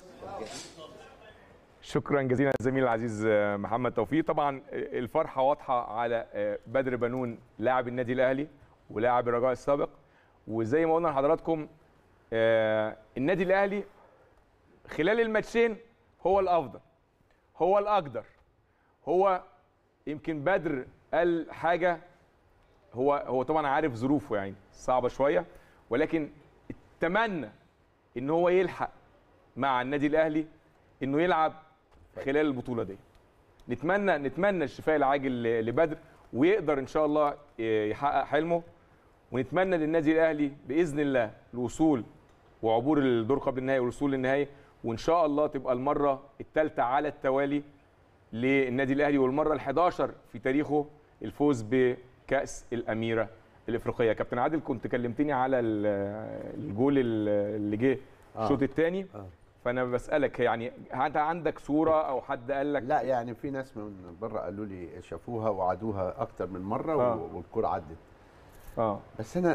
شكرا جزيلا زميلي العزيز آه، محمد توفيق طبعا آه، الفرحه واضحه على آه، بدر بنون لاعب النادي الاهلي ولاعب الرجاء السابق وزي ما قلنا لحضراتكم آه، النادي الاهلي خلال الماتشين هو الافضل هو الاقدر هو يمكن بدر قال حاجه هو هو طبعا عارف ظروفه يعني صعبه شويه ولكن اتمنى ان هو يلحق مع النادي الاهلي انه يلعب خلال البطوله دي نتمنى نتمنى الشفاء العاجل ل- لبدر ويقدر ان شاء الله يحقق حلمه ونتمنى للنادي الاهلي باذن الله الوصول وعبور الدور قبل النهائي والوصول للنهائي وان شاء الله تبقى المره الثالثه على التوالي للنادي الاهلي والمره ال11 في تاريخه الفوز بكاس الاميره الافريقيه كابتن عادل كنت كلمتني على ال- الجول ال- اللي جه آه. الشوط الثاني آه. فانا بسالك يعني انت عندك صوره او حد قال لك لا يعني في ناس من بره قالوا لي شافوها وعادوها اكتر من مره آه. و- والكره عدت اه بس انا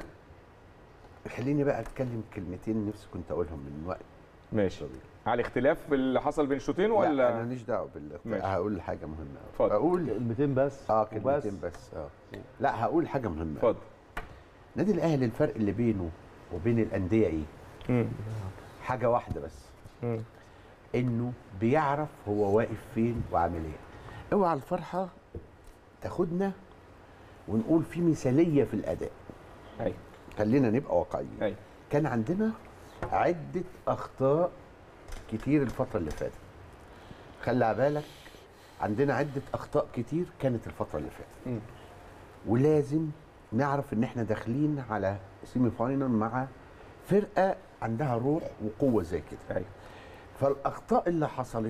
خليني بقى اتكلم كلمتين نفسي كنت اقولهم من وقت ماشي طويل على اختلاف في اللي حصل بين الشوطين لا انا ولا ماليش دعوه بال ماشي. هقول حاجه مهمه اتفضل. اقول كلمتين بس اه وبس. كلمتين بس اه لا هقول حاجه مهمه اتفضل نادي الاهلي الفرق اللي بينه وبين الانديه ايه مم. حاجه واحده بس مم. انه بيعرف هو واقف فين وعامل ايه اوعى الفرحه تاخدنا ونقول في مثاليه في الاداء ايوه خلينا نبقى واقعيين ايوه كان عندنا عده اخطاء كتير الفتره اللي فاتت خلي بالك عندنا عده اخطاء كتير كانت الفتره اللي فاتت مم. ولازم نعرف ان احنا داخلين على سيمي فاينل مع فرقه عندها روح وقوه زي كده ايوه فالاخطاء اللي حصلت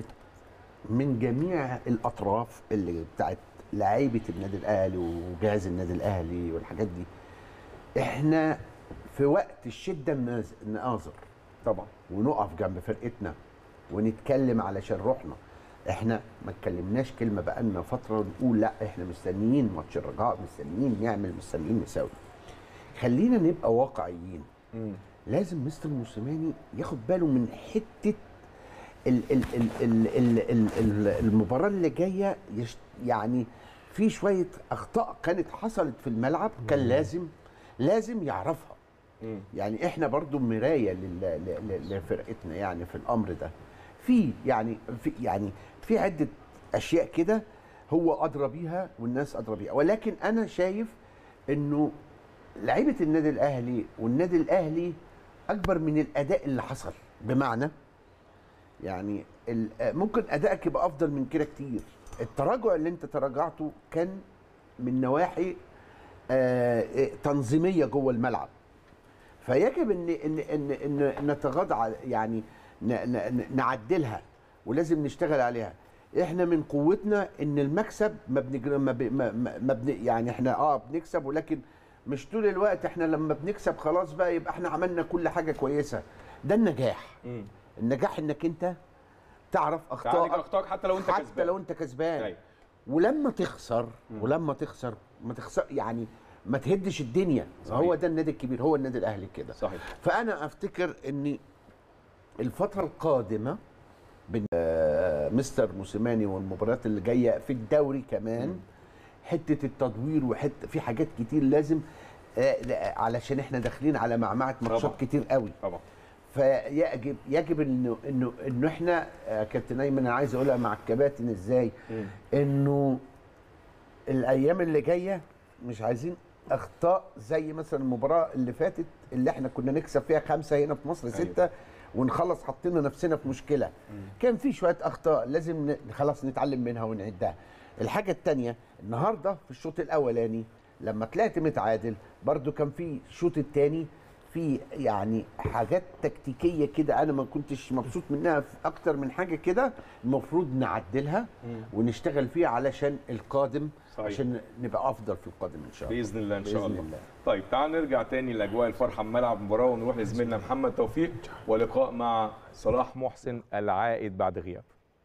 من جميع الاطراف اللي بتاعت لعيبه النادي الاهلي وجهاز النادي الاهلي والحاجات دي احنا في وقت الشده ناز- نآزر طبعا ونقف جنب فرقتنا ونتكلم علشان روحنا احنا ما اتكلمناش كلمه بقالنا فتره نقول لا احنا مستنيين ماتش الرجاء مستنيين نعمل مستنيين نسوي خلينا نبقى واقعيين مم. لازم مستر موسيماني ياخد باله من حته ال ال ال ال ال ال ال المباراه اللي جايه يش يعني في شويه اخطاء كانت حصلت في الملعب كان لازم لازم يعرفها مم. يعني احنا برضو مرايه لل- ل- ل- لفرقتنا يعني في الامر ده في يعني في يعني في عده اشياء كده هو ادرى بيها والناس ادرى بيها ولكن انا شايف انه لعيبه النادي الاهلي والنادي الاهلي اكبر من الاداء اللي حصل بمعنى يعني ال- ممكن ادائك يبقى افضل من كده كتير التراجع اللي انت تراجعته كان من نواحي آه، آه، تنظيميه جوه الملعب فيجب ان ان ان ان نتغاضى على- يعني ن- ن- ن- نعدلها ولازم نشتغل عليها احنا من قوتنا ان المكسب ما بنجر ما, ب... ما, ما ما بن... يعني احنا اه بنكسب ولكن مش طول الوقت احنا لما بنكسب خلاص بقى يبقى احنا عملنا كل حاجه كويسه ده النجاح مم. النجاح انك انت تعرف تعالج اخطائك اخطائك حتى لو انت حتى كسبان لو انت كسبان ايوه ولما تخسر ولما تخسر ما تخسر يعني ما تهدش الدنيا صحيح. هو ده النادي الكبير هو النادي الاهلي كده صحيح فانا افتكر ان الفتره القادمه بين آه، مستر موسيماني والمباريات اللي جايه في الدوري كمان حته التدوير وحته في حاجات كتير لازم آه، لا، علشان احنا داخلين على معمعه ماتشات طبعا. كتير قوي طبعا فيجب يجب انه انه انه احنا آه، كابتن ايمن انا عايز اقولها مع الكباتن ازاي مم. انه الايام اللي جايه مش عايزين اخطاء زي مثلا المباراه اللي فاتت اللي احنا كنا نكسب فيها خمسه هنا في مصر أيوة. سته ونخلص حطينا نفسنا في مشكله كان في شويه اخطاء لازم ن- خلاص نتعلم منها ونعدها الحاجه الثانيه النهارده في الشوط الاولاني لما طلعت متعادل برضو كان في الشوط الثاني في يعني حاجات تكتيكيه كده انا ما كنتش مبسوط منها في اكتر من حاجه كده المفروض نعدلها ونشتغل فيها علشان القادم صحيح. عشان نبقى افضل في القادم ان شاء الله باذن الله ان شاء بإذن الله الله. طيب تعال نرجع تاني لاجواء الفرحه من ملعب المباراه ونروح لزميلنا محمد توفيق ولقاء مع صلاح محسن العائد بعد غياب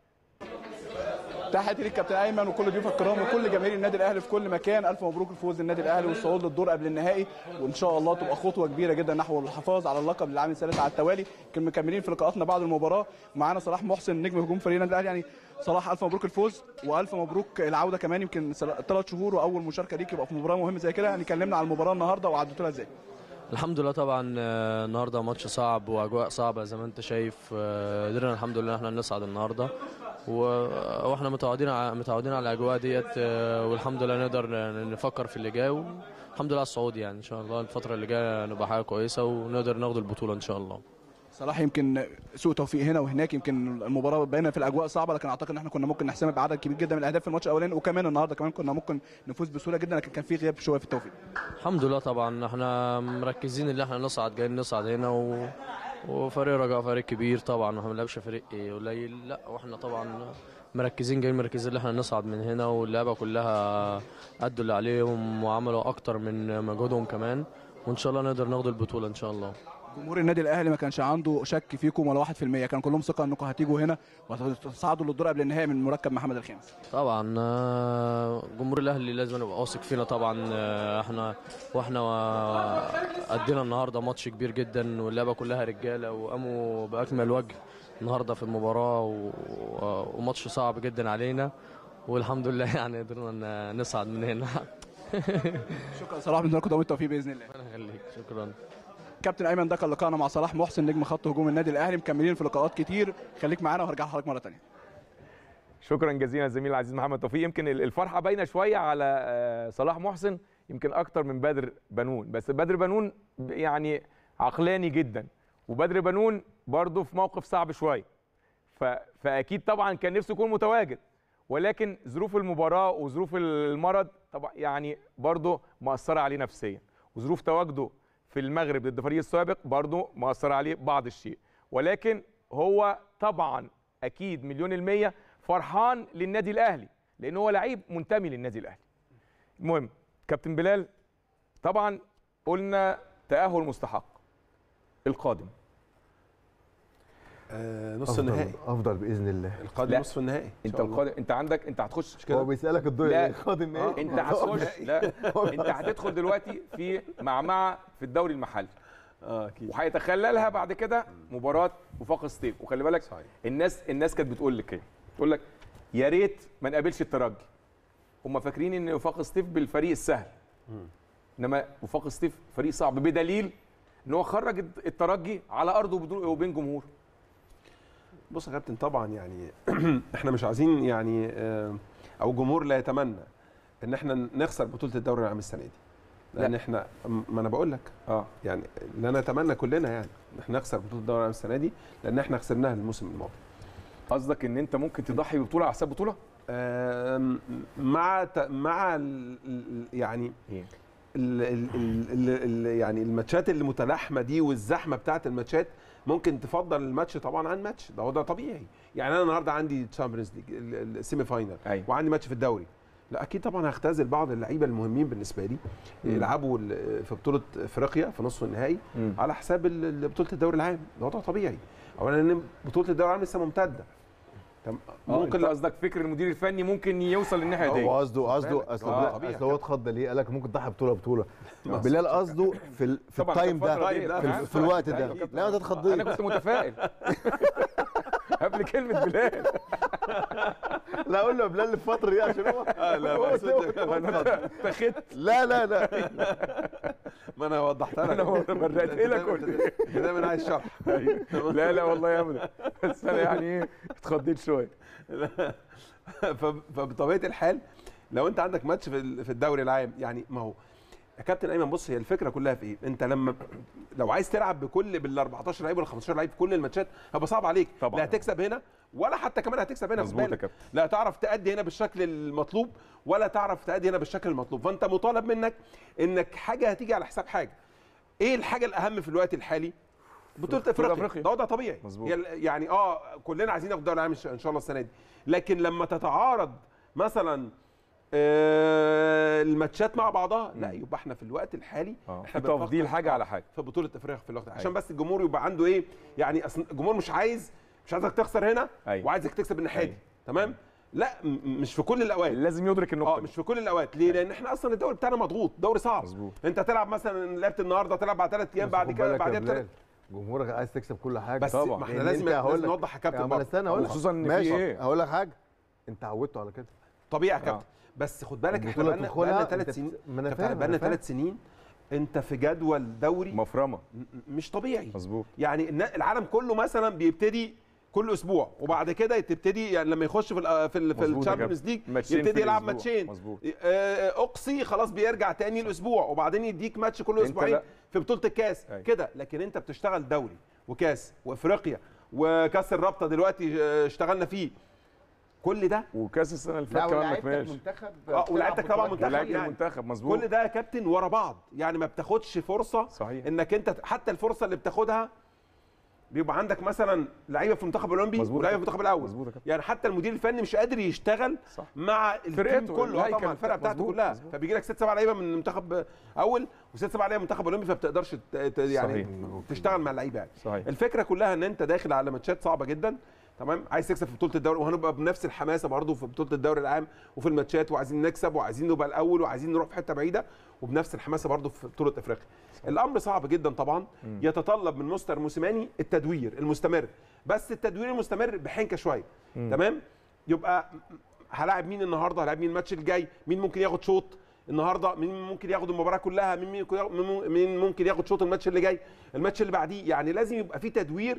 تحياتي ليك كابتن ايمن وكل ضيوف الكرام وكل جماهير النادي الاهلي في كل مكان الف مبروك الفوز للنادي الاهلي والصعود للدور قبل النهائي وان شاء الله تبقى خطوه كبيره جدا نحو الحفاظ على اللقب للعام الثالث على التوالي كنا مكملين في لقاءاتنا بعد المباراه معانا صلاح محسن نجم هجوم فريق النادي الاهلي يعني صلاح الف مبروك الفوز والف مبروك العوده كمان يمكن ثلاث شهور واول مشاركه ليك يبقى في مباراه مهمه زي كده يعني كلمنا على المباراه النهارده وعدتوا لها ازاي الحمد لله طبعا آه، النهارده ماتش صعب واجواء صعبه زي ما انت شايف آه، قدرنا الحمد لله احنا نصعد النهارده و- واحنا متعودين على متعودين على الاجواء ديت آه، والحمد لله نقدر نفكر في اللي جاي والحمد لله على الصعود يعني ان شاء الله الفتره اللي جايه نبقى حاجه كويسه ونقدر ناخد البطوله ان شاء الله صلاح يمكن سوء توفيق هنا وهناك يمكن المباراه باينه في الاجواء صعبه لكن اعتقد ان احنا كنا ممكن نحسمها بعدد كبير جدا من الاهداف في الماتش الاولاني وكمان النهارده كمان كنا ممكن نفوز بسهوله جدا لكن كان في غياب شويه في التوفيق الحمد لله طبعا احنا مركزين ان احنا نصعد جايين نصعد هنا و... وفريق رجاء فريق كبير طبعا ما بنلعبش فريق قليل لا واحنا طبعا مركزين جايين مركزين اللي احنا نصعد من هنا واللعبه كلها ادوا اللي عليهم وعملوا اكتر من مجهودهم كمان وان شاء الله نقدر ناخد البطوله ان شاء الله جمهور النادي الاهلي ما كانش عنده شك فيكم ولا 1% كان كلهم ثقه انكم هتيجوا هنا وهتصعدوا للدور قبل النهائي من مركب محمد الخامس طبعا آه، جمهور الاهلي لازم يبقى واثق فينا طبعا آه، احنا واحنا ادينا النهارده ماتش كبير جدا واللعبه كلها رجاله وقاموا باكمل وجه النهارده في المباراه و- و- وماتش صعب جدا علينا والحمد لله يعني قدرنا ن- نصعد من هنا شكرا صلاح بنتمنى لكم دوام التوفيق باذن الله ربنا يخليك شكرا كابتن ايمن ده كان لقاءنا مع صلاح محسن نجم خط هجوم النادي الاهلي مكملين في لقاءات كتير خليك معانا وهرجع لحضرتك مره ثانيه شكرا جزيلا زميلي العزيز محمد توفيق يمكن ال- الفرحه باينه شويه على آه، صلاح محسن يمكن اكتر من بدر بنون بس بدر بنون ب- يعني عقلاني جدا وبدر بنون برضه في موقف صعب شويه ف... فاكيد طبعا كان نفسه يكون متواجد ولكن ظروف المباراه وظروف المرض طبعا يعني برضه مأثره عليه نفسيا وظروف تواجده في المغرب ضد فريق السابق برضه مأثره عليه بعض الشيء ولكن هو طبعا اكيد مليون المية فرحان للنادي الاهلي لان هو لعيب منتمي للنادي الاهلي المهم كابتن بلال طبعا قلنا تأهل مستحق القادم آه نص أفضل- النهائي افضل باذن الله القادم لا. نصف النهائي إن انت شاء الله. القادم انت عندك انت هتخش مش كده هو بيسالك الدور لا. القادم ايه انت هتخش لا انت هتدخل دلوقتي في معمعه في الدوري المحلي اه اكيد وهيتخللها بعد كده مباراه وفاق سطيف وخلي بالك صحيح. الناس الناس كانت بتقول لك ايه تقول لك يا ريت ما نقابلش الترجي هم فاكرين ان وفاق سطيف بالفريق السهل انما وفاق سطيف فريق صعب بدليل ان هو خرج الترجي على ارضه وبدون- وبين جمهور بص يا كابتن طبعا يعني احنا مش عايزين يعني آه، او الجمهور لا يتمنى ان احنا نخسر بطوله الدوري العام السنه دي لان لا. احنا ما انا بقول لك اه يعني لا نتمنى كلنا يعني ان احنا نخسر بطوله الدوري العام السنه دي لان احنا خسرناها الموسم الماضي قصدك ان انت ممكن تضحي ببطوله على حساب بطوله آم، مع ت- مع ال- ال- يعني ايه ال ال ال ال ال يعني الماتشات اللي متلاحمه دي والزحمه بتاعت الماتشات ممكن تفضل الماتش طبعا عن ماتش ده هو ده طبيعي يعني انا النهارده عندي تشامبيونز ليج السيمي فاينال أيوة. وعندي ماتش في الدوري لا اكيد طبعا هختزل بعض اللعيبه المهمين بالنسبه لي يلعبوا ال- في بطوله افريقيا في نصف النهائي مم. على حساب ال- ال- بطوله الدوري العام ده وضع طبيعي اولا ان بطوله الدوري العام لسه ممتده تم- ممكن ممكن قصدك فكر المدير الفني ممكن يوصل للناحيه دي هو قصده قصده بالك. اصل آه، بلا- طبيعي. اصل هو اتخض ليه قال لك ممكن تضحي بطوله بطوله بلال قصده في ال- في طبعاً التايم في الفترة ده دي، في, أنا ال- عارف. في الوقت ده أيوة، كابتن. لا ما تتخضيش انا كنت متفائل قبل كلمه بلال لا اقول له يا بلال الفتره دي عشان هو لا هو- بس أنت- هو- انت خدت لا لا لا ما انا وضحت لك انا برقت لك قلت انت دايما عايز شرح لا لا والله ابدا بس انا يعني ايه اتخضيت شويه ف- فبطبيعه الحال لو انت عندك ماتش في ال- في الدوري العام يعني ما هو يا كابتن ايمن بص هي الفكره كلها في ايه؟ انت لما لو عايز تلعب بكل بال 14 لعيب ولا 15 لعيب في كل الماتشات هيبقى صعب عليك طبعاً. لا هتكسب هنا ولا حتى كمان هتكسب هنا خد مظبوط يا بالك. كابتن. لا تعرف تأدي هنا بالشكل المطلوب ولا تعرف تأدي هنا بالشكل المطلوب فانت مطالب منك انك حاجه هتيجي على حساب حاجه ايه الحاجه الاهم في الوقت الحالي بطوله افريقيا أفريقيا. ده وضع طبيعي مظبوط. يل- يعني اه كلنا عايزين ناخد الدوري العام ان شاء إن شاء الله السنه دي لكن لما تتعارض مثلا آه الماتشات مع بعضها لا يبقى احنا في الوقت الحالي اه احنا في تفضيل بنفكر حاجه على حاجه في بطوله افريقيا في الوقت عشان أيوة. بس الجمهور يبقى عنده ايه يعني أصل الجمهور مش عايز مش عايزك تخسر هنا أيوة. وعايزك تكسب الناحيه دي أيوة. تمام لا م- مش في كل الاوقات لازم يدرك النقطه اه دي. مش في كل الاوقات ليه لان احنا اصلا الدوري بتاعنا مضغوط دوري صعب مظبوط. انت تلعب مثلا لعبت النهارده تلعب بعد ثلاث ايام بعد خد كده بالك يا بعدها بلال، بثلاث جمهورك عايز تكسب كل حاجه بس طبعاً. ما احنا لأن لازم أنت هقول لازم لك- نوضح يا كابتن يا عم برضه. استنى اقول لك خصوصا إن في ماشي إيه؟ هقول لك حاجه انت عودته على كده طبيعي يا كابتن بس خد بالك احنا البطولة بقالنا تدخلها، بقالنا أنت ثلاث بت- سنين ما أنا كابتن، فاهم، بقالنا أنا فاهم. ثلاث سنين انت في جدول دوري مفرمه م- مش طبيعي مظبوط يعني النا- العالم كله مثلا بيبتدي كل اسبوع وبعد كده تبتدي يعني لما يخش في ال في ال في مظبوط يا الشامبيونز كابتن. ليج ماتشين يبتدي في يلعب الأسبوع. ماتشين مظبوط. آه، اقصي خلاص بيرجع تاني الاسبوع وبعدين يديك ماتش كل أنت اسبوعين لا. في بطوله الكاس أيوة. كده لكن انت بتشتغل دوري وكاس وافريقيا وكاس الرابطه دلوقتي آه، اشتغلنا فيه كل ده وكاس السنه اللي لا فاتت كمان ما ولعيبتك كملش منتخب اه ولعيبتك طبعا بطولات منتخب ولعبت يعني. المنتخب مظبوط كل ده يا كابتن ورا بعض يعني ما بتاخدش فرصه صحيح. انك انت حتى الفرصه اللي بتاخدها بيبقى عندك مثلا لعيبه في المنتخب الاولمبي مظبوط ولعيبه يا في المنتخب الاول مظبوط يا كابتن. يعني حتى المدير الفني مش قادر يشتغل صح. مع التيم فرقته، كله آه الهيكل طبعا الفرقه بتاع- بتاعته مظبوط، كلها مظبوط. فبيجي لك ست سبع لعيبه من منتخب اول وست سبع لعيبه من منتخب اولمبي فما بتقدرش ت- ت- يعني صحيح. تشتغل مع اللعيبه يعني صحيح الفكره كلها ان انت داخل على ماتشات صعبه جدا تمام عايز تكسب في بطوله الدوري وهنبقى بنفس الحماسه برضه في بطوله الدوري العام وفي الماتشات وعايزين نكسب وعايزين نبقى الاول وعايزين نروح في حته بعيده وبنفس الحماسه برضه في بطوله افريقيا الامر صعب جدا طبعا يتطلب من مستر موسيماني التدوير المستمر بس التدوير المستمر بحنكه شويه تمام يبقى هلاعب مين النهارده هلاعب مين الماتش الجاي مين ممكن ياخد شوط النهارده مين ممكن ياخد المباراه كلها مين ممكن ياخد مين ممكن ياخد شوط الماتش اللي جاي الماتش اللي بعديه يعني لازم يبقى في تدوير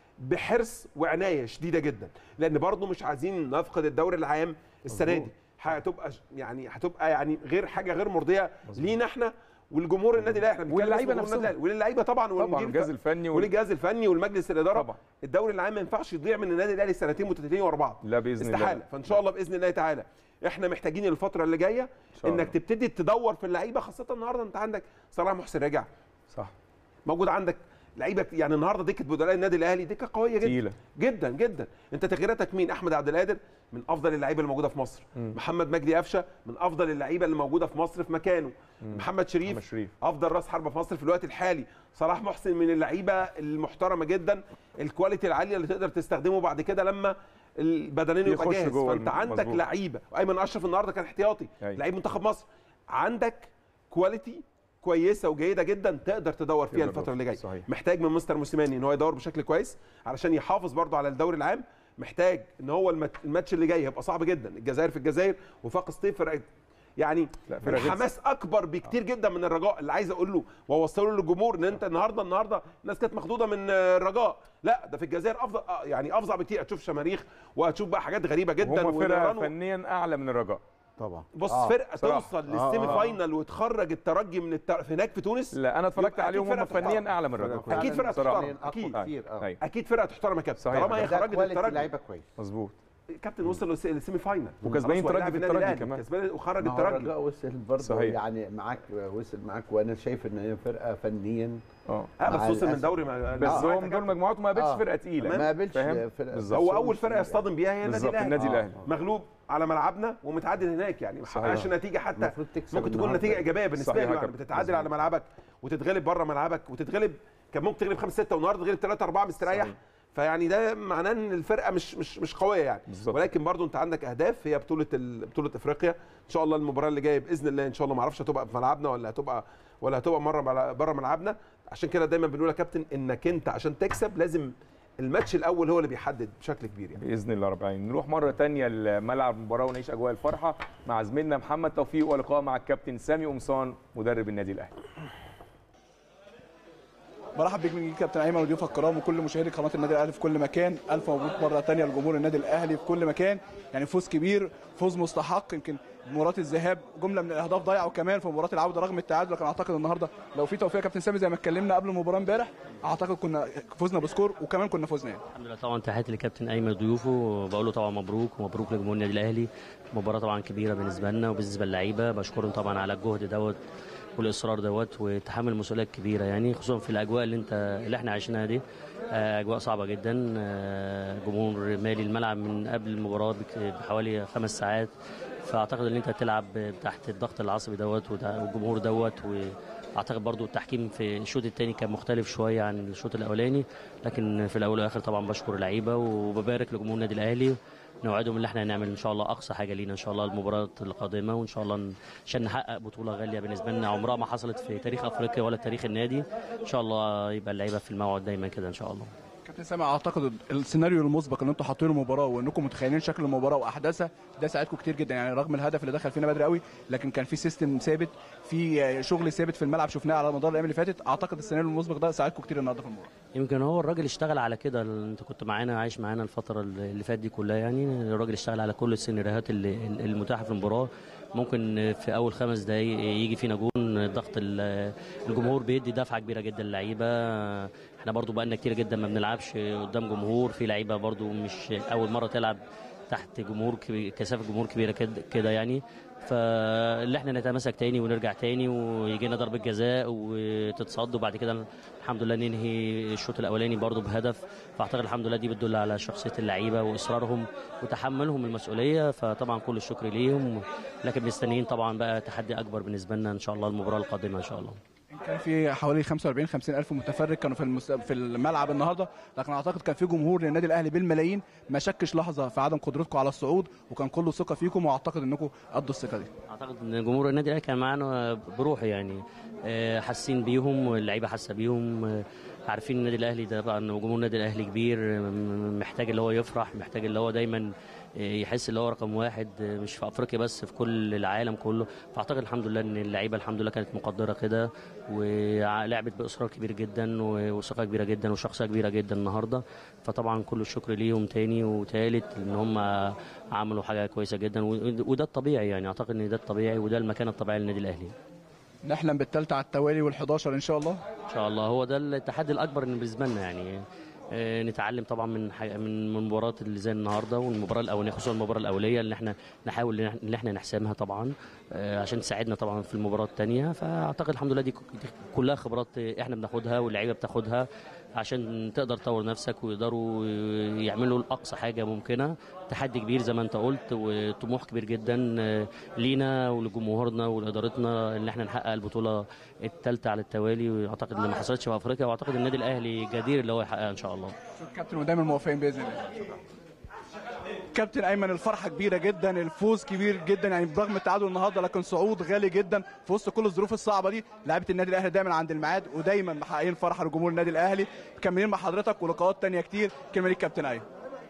بحرص وعنايه شديده جدا لان برضه مش عايزين نفقد الدوري العام السنه دي هتبقى يعني هتبقى يعني غير حاجه غير مرضيه لينا احنا والجمهور النادي الاهلي احنا بنتكلم واللعيبة اسم جمهور النادي نفسهم. الأهلي. وللعيبه طبعا طبعا والمدير الجهاز الف- الفني وال... والجهاز الفني والمجلس الاداره طبعا الدوري العام ما ينفعش يضيع من النادي الاهلي سنتين متتاليين ورا بعض لا باذن الله استحاله فان شاء الله باذن الله تعالى احنا محتاجين الفتره اللي جايه إن شاء الله. انك تبتدي تدور في اللعيبه خاصه النهارده انت عندك صلاح محسن رجع صح موجود عندك لعيبه يعني النهارده دكه بدلاء النادي الاهلي دكه قويه جدا تقيله جدا جدا انت تغييراتك مين احمد عبد القادر من افضل اللعيبه اللي موجوده في مصر مم. محمد مجدي قفشه من افضل اللعيبه اللي موجوده في مصر في مكانه مم. محمد شريف محمد شريف افضل راس حربه في مصر في الوقت الحالي صلاح محسن من اللعيبه المحترمه جدا الكواليتي العاليه اللي تقدر تستخدمه بعد كده لما البدنين يبقى يخش جاهز جوه فانت الم- عندك مظبوط. لعيبه وايمن اشرف النهارده كان احتياطي أيوة. لعيب منتخب مصر عندك كواليتي كويسه وجيده جدا تقدر تدور فيها تقدر الفتره اللي جايه صحيح. محتاج من مستر موسيماني ان هو يدور بشكل كويس علشان يحافظ برضه على الدوري العام محتاج ان هو المت- الماتش اللي جاي هيبقى صعب جدا الجزائر في الجزائر وفاق سطيف فرقه يعني لا فرقة غلسة. الحماس اكبر بكتير جدا من الرجاء اللي عايز اقول له واوصله للجمهور ان انت النهارده النهارده الناس كانت مخضوضه من الرجاء لا ده في الجزائر افضل آه، يعني افظع بكتير هتشوف شماريخ وهتشوف بقى حاجات غريبه جدا هم فرقه ونيران و- فنيا اعلى من الرجاء طبعا بص آه، فرقه بصراحة. توصل آه، للسيمي آه. فاينل وتخرج الترجي من التر... هناك في تونس لا انا اتفرجت يبقى أكيد عليهم هم فرقة فنيا تحترم. اعلى من الرجاء فرقة اكيد فرقه بصراحة. تحترم اقوى اكيد كتير اه أيوة. اكيد فرقه تحترم يا كابتن صحيح. طالما هي ده خرجت كواليتي الترجي لعيبه كويس مظبوط كابتن وصل للس- للسيمي فاينل وكسبانين خلاص، هو ترجي لاعب في النادي الترجي الأهلي. كمان. كسبان وخرج ما هو الترجي الرجاء وصل برضه صحيح. يعني معاك وصل معاك وانا شايف ان هي فرقه فنيا اه اه بس مع وصل من الأسف. دوري مع بس معاك هو يا من دول كابتن. مجموعته ما قابلش آه. فرقه تقيله تمام. ما قابلش فاهم؟ فرقه بالظبط. هو اول فرقه يصطدم بيها هي النادي بالظبط الاهلي النادي آه. الاهلي مغلوب على ملعبنا ومتعادل هناك يعني ما صحيح. حققش نتيجه حتى المفروض تكسب ممكن تكون النهاردة. نتيجه ايجابيه بالنسبه صحيح له يا يعني كابتن. بتتعادل على ملعبك وتتغلب بره ملعبك وتتغلب كان ممكن تغلب 5 6 والنهارده تغلب 3 4 مستريح صحيح. فيعني ده معناه ان الفرقه مش مش مش قويه يعني بالظبط. ولكن برضو انت عندك اهداف هي بطوله ال- بطوله افريقيا ان شاء الله المباراه اللي جايه باذن الله ان شاء الله ما اعرفش هتبقى في ملعبنا ولا هتبقى ولا هتبقى مره بره ملعبنا عشان كده دايما بنقول يا كابتن انك انت عشان تكسب لازم الماتش الاول هو اللي بيحدد بشكل كبير يعني باذن الله رب العالمين نروح مره تانية لملعب المباراه ونعيش اجواء الفرحه مع زميلنا محمد توفيق ولقاء مع الكابتن سامي قمصان مدرب النادي الاهلي برحب بيك من كابتن ايمن وضيوفك الكرام وكل مشاهدي قناه النادي الاهلي في كل مكان الف مبروك مره ثانيه لجمهور النادي الاهلي في كل مكان يعني فوز كبير فوز مستحق يمكن مباراه الذهاب جمله من الاهداف ضايعه وكمان في مباراه العوده رغم التعادل لكن اعتقد النهارده لو في توفيق يا كابتن سامي زي ما اتكلمنا قبل المباراه امبارح اعتقد كنا فزنا بسكور وكمان كنا فزنا يعني. الحمد لله طبعا تحياتي لكابتن ايمن ضيوفه بقول له طبعا مبروك ومبروك لجمهور النادي الاهلي مباراه طبعا كبيره بالنسبه لنا وبالنسبه للعيبه بشكرهم طبعا على الجهد دوت والاصرار دوت وتحمل المسؤوليه الكبيره يعني خصوصا في الاجواء اللي انت اللي احنا عايشينها دي آه، اجواء صعبه جدا آه، جمهور مالي الملعب من قبل المباراه بك- بحوالي خمس ساعات فاعتقد ان انت تلعب تحت الضغط العصبي دوت وده- والجمهور دوت واعتقد برضو التحكيم في الشوط الثاني كان مختلف شويه عن الشوط الاولاني لكن في الاول والاخر طبعا بشكر اللعيبه وببارك لجمهور النادي الاهلي نوعدهم ان احنا هنعمل ان شاء الله اقصى حاجه لينا ان شاء الله المباراه القادمه وان شاء الله ن- عشان نحقق بطوله غاليه بالنسبه لنا عمرها ما حصلت في تاريخ افريقيا ولا تاريخ النادي ان شاء الله يبقى اللعيبه في الموعد دايما كده ان شاء الله كابتن سامي اعتقد السيناريو المسبق ان انتم حاطين المباراه وانكم متخيلين شكل المباراه واحداثها ده ساعدكم كتير جدا يعني رغم الهدف اللي دخل فينا بدري قوي لكن كان في سيستم ثابت في شغل ثابت في الملعب شفناه على مدار الايام اللي فاتت اعتقد السيناريو المسبق ده ساعدكم كتير النهارده في المباراه يمكن هو الراجل اشتغل على كده انت كنت معانا عايش معانا الفتره اللي فاتت دي كلها يعني الراجل اشتغل على كل السيناريوهات اللي المتاحه في المباراه ممكن في اول خمس دقايق يجي فينا جون ضغط ال- الجمهور بيدي دفعه كبيره جدا للعيبه احنا برضو بقالنا كتير جدا ما بنلعبش قدام جمهور في لعيبه برضو مش اول مره تلعب تحت جمهور كبير كثافه جمهور كبيره كده كده يعني فاللي احنا نتماسك تاني ونرجع تاني ويجي لنا ضربه جزاء وتتصد وبعد كده الحمد لله ننهي الشوط الاولاني برضو بهدف فاعتقد الحمد لله دي بتدل على شخصيه اللعيبه واصرارهم وتحملهم المسؤوليه فطبعا كل الشكر ليهم لكن مستنيين طبعا بقى تحدي اكبر بالنسبه لنا ان شاء الله المباراه القادمه ان شاء الله كان في حوالي 45 50 الف متفرج كانوا في المس... في الملعب النهارده لكن اعتقد كان في جمهور للنادي الاهلي بالملايين ما شكش لحظه في عدم قدرتكم على الصعود وكان كله ثقه فيكم واعتقد انكم قدوا الثقه دي اعتقد ان جمهور النادي الاهلي كان معانا بروح يعني آه، حاسين بيهم واللعيبه حاسه بيهم آه، عارفين النادي الاهلي ده بقى ان جمهور النادي الاهلي كبير م- محتاج اللي هو يفرح محتاج اللي هو دايما آه، يحس اللي هو رقم واحد آه، مش في افريقيا بس في كل العالم كله فاعتقد الحمد لله ان اللعيبه الحمد لله كانت مقدره كده ولعبت باصرار كبير جدا و- وثقه كبيره جدا وشخصيه كبيره جدا النهارده فطبعا كل الشكر ليهم تاني وتالت ان هم عملوا حاجه كويسه جدا و- وده الطبيعي يعني اعتقد ان ده الطبيعي وده المكان الطبيعي للنادي الاهلي نحلم بالثالثه على التوالي وال11 ان شاء الله ان شاء الله هو ده التحدي الاكبر بالنسبه لنا يعني آه، نتعلم طبعا من ح- من من المباراه اللي زي النهارده والمباراه الاولانيه خصوصا المباراه الاوليه اللي احنا نحاول ان إحنا- ان احنا نحسمها طبعا آه، عشان تساعدنا طبعا في المباراه الثانيه فاعتقد الحمد لله دي ك- دي كلها خبرات احنا بناخدها واللعيبه بتاخدها عشان تقدر تطور نفسك ويقدروا يعملوا الاقصى حاجه ممكنه تحدي كبير زي ما انت قلت وطموح كبير جدا آه، لينا ولجمهورنا ولادارتنا ان احنا نحقق البطوله الثالثه على التوالي واعتقد ان ما حصلتش في افريقيا واعتقد النادي الاهلي جدير اللي هو يحققها ان شاء الله كابتن ودايما موفقين باذن الله كابتن ايمن الفرحه كبيره جدا الفوز كبير جدا يعني برغم التعادل النهارده لكن صعود غالي جدا في وسط كل الظروف الصعبه دي لعيبه النادي الاهلي دايما عند الميعاد ودايما محققين فرحه لجمهور النادي الاهلي مكملين مع حضرتك ولقاءات تانية كتير كلمه ليك كابتن ايمن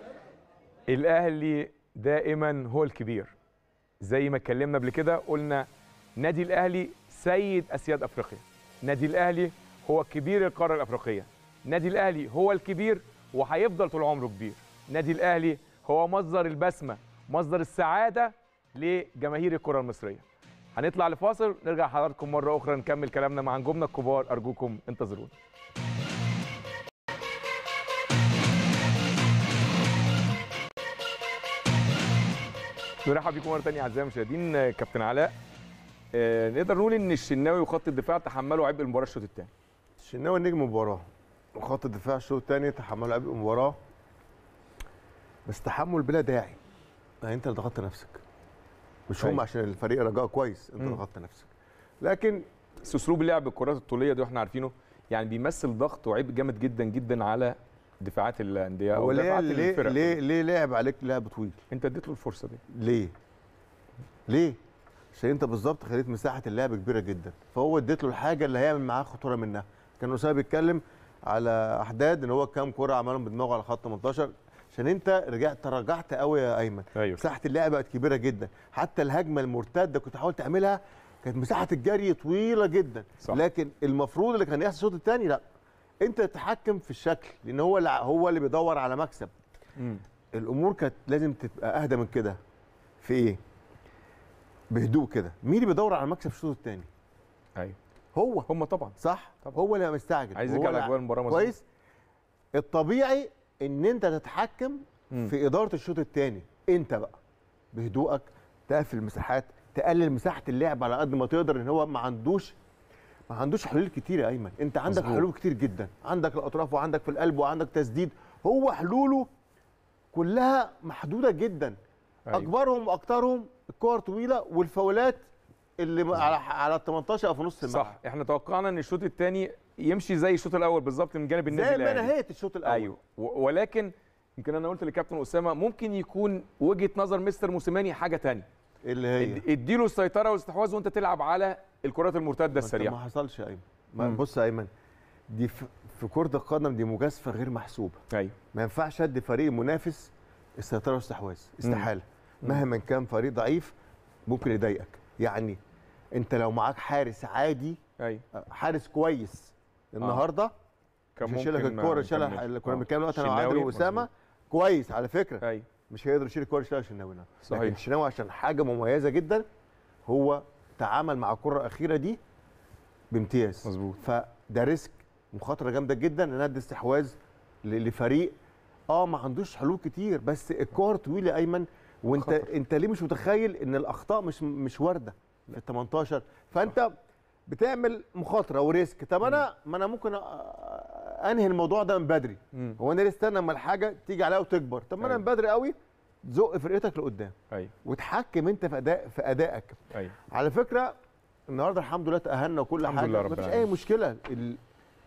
الاهلي دائما هو الكبير زي ما اتكلمنا قبل كده قلنا نادي الاهلي سيد اسياد افريقيا نادي الاهلي هو كبير القاره الافريقيه نادي الاهلي هو الكبير وهيفضل طول عمره كبير نادي الاهلي هو مصدر البسمه مصدر السعاده لجماهير الكره المصريه هنطلع لفاصل نرجع حضراتكم مره اخرى نكمل كلامنا مع نجومنا الكبار ارجوكم انتظرونا نرحب بكم مره ثانيه اعزائي المشاهدين آه، كابتن علاء آه، نقدر نقول ان الشناوي وخط الدفاع تحملوا عبء المباراه الشوط الثاني الشناوي نجم المباراه وخط الدفاع الشوط الثاني تحملوا عبء المباراه بس تحمل بلا داعي يعني انت اللي ضغطت نفسك مش هم أيوة. عشان الفريق رجاء كويس انت مم. ضغطت نفسك لكن بس اسلوب لعب الكرات الطوليه دي واحنا عارفينه يعني بيمثل ضغط وعبء جامد جدا جدا على دفاعات الانديه هو او ليه دفاعات ليه الفرق ليه ليه لعب عليك لعب طويل انت اديت له الفرصه دي ليه ليه عشان انت بالظبط خليت مساحه اللعب كبيره جدا فهو اديت له الحاجه اللي هيعمل معاه خطوره منها كان اسامه بيتكلم على احداد ان هو كام كره عملهم بدماغه على خط 18 عشان انت رجعت تراجعت قوي يا ايمن ايوه مساحه اللعب بقت كبيره جدا حتى الهجمه المرتده كنت حاولت تعملها كانت مساحه الجري طويله جدا صح. لكن المفروض اللي كان يحصل الشوط الثاني لا انت تتحكم في الشكل لان هو اللي هو اللي بيدور على مكسب مم. الامور كانت لازم تبقى اهدى من كده في ايه بهدوء كده مين اللي بيدور على مكسب في الشوط الثاني ايوه هو هم طبعا صح طبعا. هو اللي مستعجل عايز وهو يرجع اللي- لاجواء المباراه مظبوط. كويس الطبيعي ان انت تتحكم مم. في اداره الشوط الثاني انت بقى بهدوءك تقفل المساحات تقلل مساحه اللعب على قد ما تقدر ان هو ما عندوش ما عندوش حلول كتير يا ايمن انت عندك مظبوط. حلول كتير جدا عندك الاطراف وعندك في القلب وعندك تسديد هو حلوله كلها محدوده جدا أيوة. اكبرهم واكثرهم الكور طويله والفاولات اللي م- على على ال 18 او في نص الملعب صح احنا توقعنا ان الشوط الثاني يمشي زي الشوط الاول بالظبط من جانب النادي زي ما الاهلي نهيت الشوط الاول ايوه و- ولكن يمكن انا قلت لكابتن اسامه ممكن يكون وجهه نظر مستر موسيماني حاجه تانية اللي هي اد- اديله السيطره والاستحواذ وانت تلعب على الكرات المرتده ما انت ما السريعه حصلش يا ايمن ما- مم. بص يا ايمن دي في, في كره القدم دي مجازفه غير محسوبه ايوه ما ينفعش ادي فريق منافس السيطره والاستحواذ استحاله مم. مهما كان فريق ضعيف ممكن يضايقك يعني انت لو معاك حارس عادي ايوه حارس كويس النهارده كان مش هيشيلك ممكن الكوره ما شالها نكملش. اللي كنا آه. بنتكلم دلوقتي انا شناوي وعادل واسامه مظبوط. كويس على فكره ايوه مش هيقدر يشيل الكوره يشيلها الشناوي لكن صحيح الشناوي عشان حاجه مميزه جدا هو تعامل مع الكره الاخيره دي بامتياز مظبوط فده ريسك مخاطره جامده جدا ان ادي استحواذ ل- لفريق اه ما عندوش حلول كتير بس الكور طويله يا ايمن وانت خطر. انت ليه مش متخيل ان الاخطاء مش مش وارده في ال 18 فانت بتعمل مخاطره وريسك طب انا ما انا ممكن أ- انهي الموضوع ده من بدري مم. هو انا ليه استنى اما الحاجه تيجي عليا وتكبر طب ما انا أيوة. من بدري قوي زق فرقتك لقدام ايوه وتحكم انت في اداء في ادائك ايوه على فكره النهارده الحمد لله تاهلنا وكل الحمد حاجه لله رب مفيش اي العالمين. مشكله ال-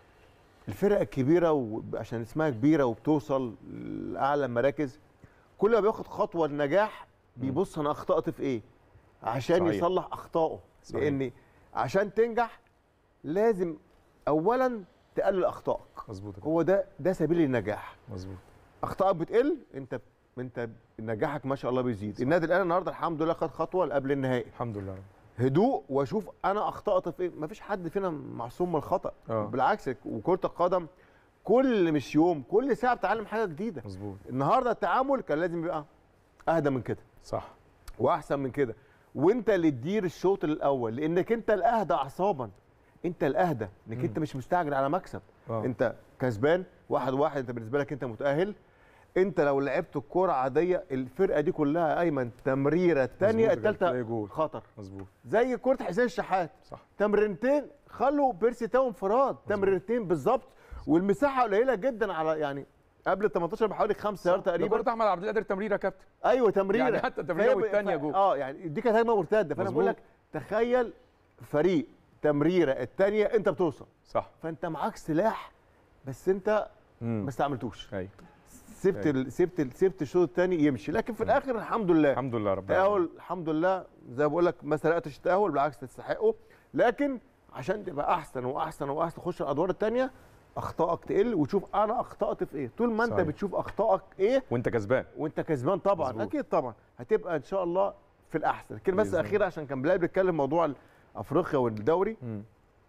الفرق الكبيره وعشان اسمها كبيره وبتوصل لاعلى المراكز كل ما بياخد خطوه للنجاح بيبص انا اخطات في ايه عشان صحيح. يصلح اخطائه صحيح. لان عشان تنجح لازم اولا تقلل اخطائك مظبوط يا هو ده ده سبيل النجاح كابتن. مظبوط اخطائك بتقل انت انت نجاحك ما شاء الله بيزيد النادي الاهلي النهارده الحمد لله خد خطوه قبل النهائي الحمد لله هدوء واشوف انا اخطات في ايه مفيش حد فينا معصوم من الخطا آه. بالعكس وكره القدم كل مش يوم كل ساعه بتعلم حاجه جديده مظبوط النهارده التعامل كان لازم يبقى اهدى من كده صح واحسن من كده وانت اللي تدير الشوط الاول لانك انت الاهدى اعصابا انت الاهدى انك انت مش مستعجل على مكسب آه. انت كسبان واحد واحد انت بالنسبه لك انت متاهل انت لو لعبت الكوره عاديه الفرقه دي كلها ايمن تمريره الثانيه مظبوط كده، تلاقي الثالثه جول. خطر مظبوط زي كره حسين الشحات صح تمريرتين خلوا بيرسي تاو انفراد تمريرتين بالظبط والمساحه قليله جدا على يعني قبل ال 18 بحوالي 5 يارد تقريبا تقريبا كره احمد عبد القادر تمريره يا كابتن ايوه تمريره يعني حتى التمريرة فهي ب- والتانية ف- جول. اه يعني دي كانت هجمه مرتده فانا بقول مظبوط. لك تخيل فريق تمريره الثانيه انت بتوصل صح فانت معاك سلاح بس انت امم ما استعملتوش ايوه سبت ال... سبت ال... سبت الشوط الثاني يمشي لكن في الاخر الحمد لله الحمد لله رب العالمين تأهل الحمد لله زي ما بقول لك ما سرقتش التأهل بالعكس تستحقه لكن عشان تبقى احسن واحسن واحسن تخش الادوار الثانيه اخطائك تقل وتشوف انا اخطات في ايه طول ما انت صحيح. بتشوف اخطائك ايه وانت كسبان وانت كسبان طبعا مظبوط. اكيد طبعا هتبقى ان شاء الله في الاحسن الكلمه بس بإذن الله. الاخيره عشان كان بلال بيتكلم موضوع افريقيا والدوري امم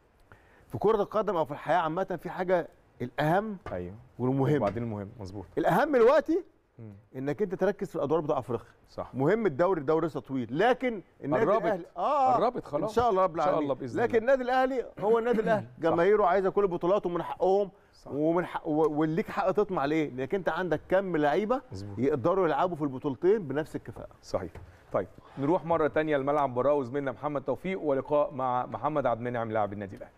في كره القدم او في الحياه عامه في حاجه الاهم ايوه والمهم وبعدين المهم مظبوط الاهم دلوقتي مم. انك انت تركز في الادوار بتاع افريقيا صح مهم الدوري الدوري لسه طويل لكن النادي قربت. الاهلي اه قربت خلاص ان شاء الله رب إن شاء العالمين الله بإذن لكن الله. النادي الاهلي هو النادي الاهلي جماهيره عايزه كل البطولات ومن حقهم صح. ومن حق و- وليك حق تطمع ليه لانك انت عندك كم لعيبه مظبوط يقدروا يلعبوا في البطولتين بنفس الكفاءه صحيح طيب نروح مره تانية الملعب مباراه وزميلنا محمد توفيق ولقاء مع محمد عبد المنعم لاعب النادي الاهلي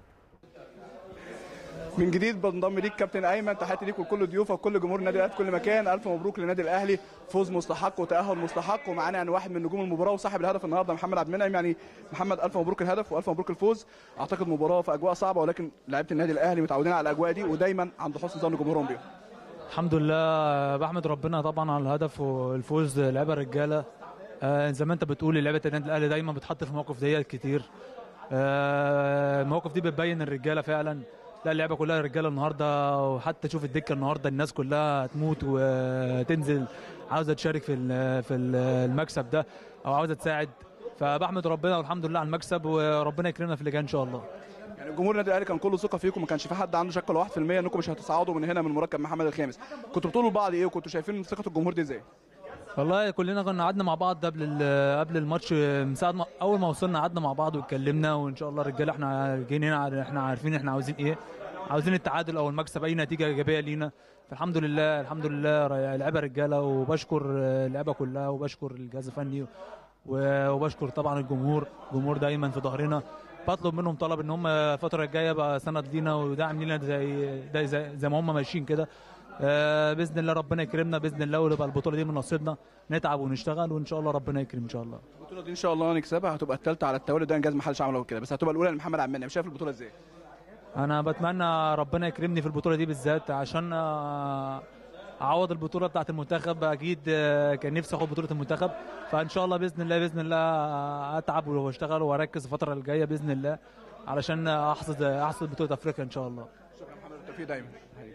من جديد بنضم ليك كابتن ايمن تحياتي ليك ولكل ضيوفك وكل جمهور النادي الاهلي في كل مكان الف مبروك للنادي الاهلي فوز مستحق وتاهل مستحق ومعانا يعني واحد من نجوم المباراه وصاحب الهدف النهارده محمد عبد المنعم يعني محمد الف مبروك الهدف والف مبروك الفوز اعتقد مباراه في اجواء صعبه ولكن لعيبه النادي الاهلي متعودين على الاجواء دي ودايما عند حسن ظن جمهورهم بيهم الحمد لله بحمد ربنا طبعا على الهدف والفوز لعيبه الرجاله آه، زي ما انت بتقول لعيبه النادي الاهلي دايما بتحط في مواقف ديت كتير آه، المواقف دي بتبين الرجاله فعلا لا اللعبه كلها رجاله النهارده وحتى شوف الدكه النهارده الناس كلها تموت وتنزل عاوزه تشارك في ال- في ال- المكسب ده او عاوزه تساعد فبحمد ربنا والحمد لله على المكسب وربنا يكرمنا في اللي جاي ان شاء الله يعني جمهور النادي الاهلي كان كله ثقه فيكم ما كانش في حد عنده شك ولا 1% انكم مش هتصعدوا من هنا من مركب محمد الخامس كنتوا بتقولوا لبعض ايه وكنتوا شايفين ثقه الجمهور دي ازاي والله كلنا كنا قعدنا مع بعض قبل ال- قبل الماتش من ساعه ما اول ما وصلنا قعدنا مع بعض واتكلمنا وان شاء الله الرجاله احنا جايين هنا عار- احنا عارفين احنا عاوزين ايه عاوزين التعادل او المكسب اي نتيجه ايجابيه لينا فالحمد لله الحمد لله ر- لعيبه رجاله وبشكر اللعيبه كلها وبشكر الجهاز الفني و- وبشكر طبعا الجمهور الجمهور دايما في ظهرنا بطلب منهم طلب ان هم الفتره الجايه بقى سند لينا ودعم لينا زي زي, زي, زي ما هم ماشيين كده آه، باذن الله ربنا يكرمنا باذن الله ويبقى البطوله دي من نصيبنا نتعب ونشتغل وان شاء الله ربنا يكرم ان شاء الله البطوله دي ان شاء الله نكسبها هتبقى الثالثه على التوالي ده انجاز ما حدش عمله كده بس هتبقى الاولى لمحمد عبد المنعم شايف البطوله ازاي انا بتمنى ربنا يكرمني في البطوله دي بالذات عشان آه، اعوض البطوله بتاعه المنتخب اكيد آه، كان نفسي اخد بطوله المنتخب فان شاء الله باذن الله باذن الله آه، اتعب واشتغل واركز الفتره الجايه باذن الله علشان احصد احصد بطوله افريقيا ان شاء الله شكرا محمد بالتوفيق دايما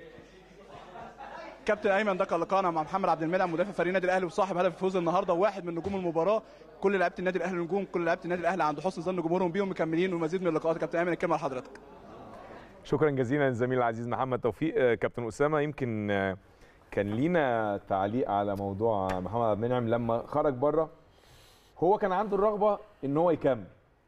كابتن ايمن ده كان لقاءنا مع محمد عبد المنعم مدافع فريق النادي الاهلي وصاحب هدف الفوز النهارده وواحد من نجوم المباراه كل لعيبه النادي الاهلي نجوم كل لعيبه النادي الاهلي عند حسن ظن جمهورهم بيهم مكملين ومزيد من اللقاءات كابتن ايمن الكلمه لحضرتك شكرا جزيلا للزميل العزيز محمد توفيق آه، كابتن اسامه يمكن آه، كان لينا تعليق على موضوع محمد عبد المنعم لما خرج بره هو كان عنده الرغبه ان هو يكمل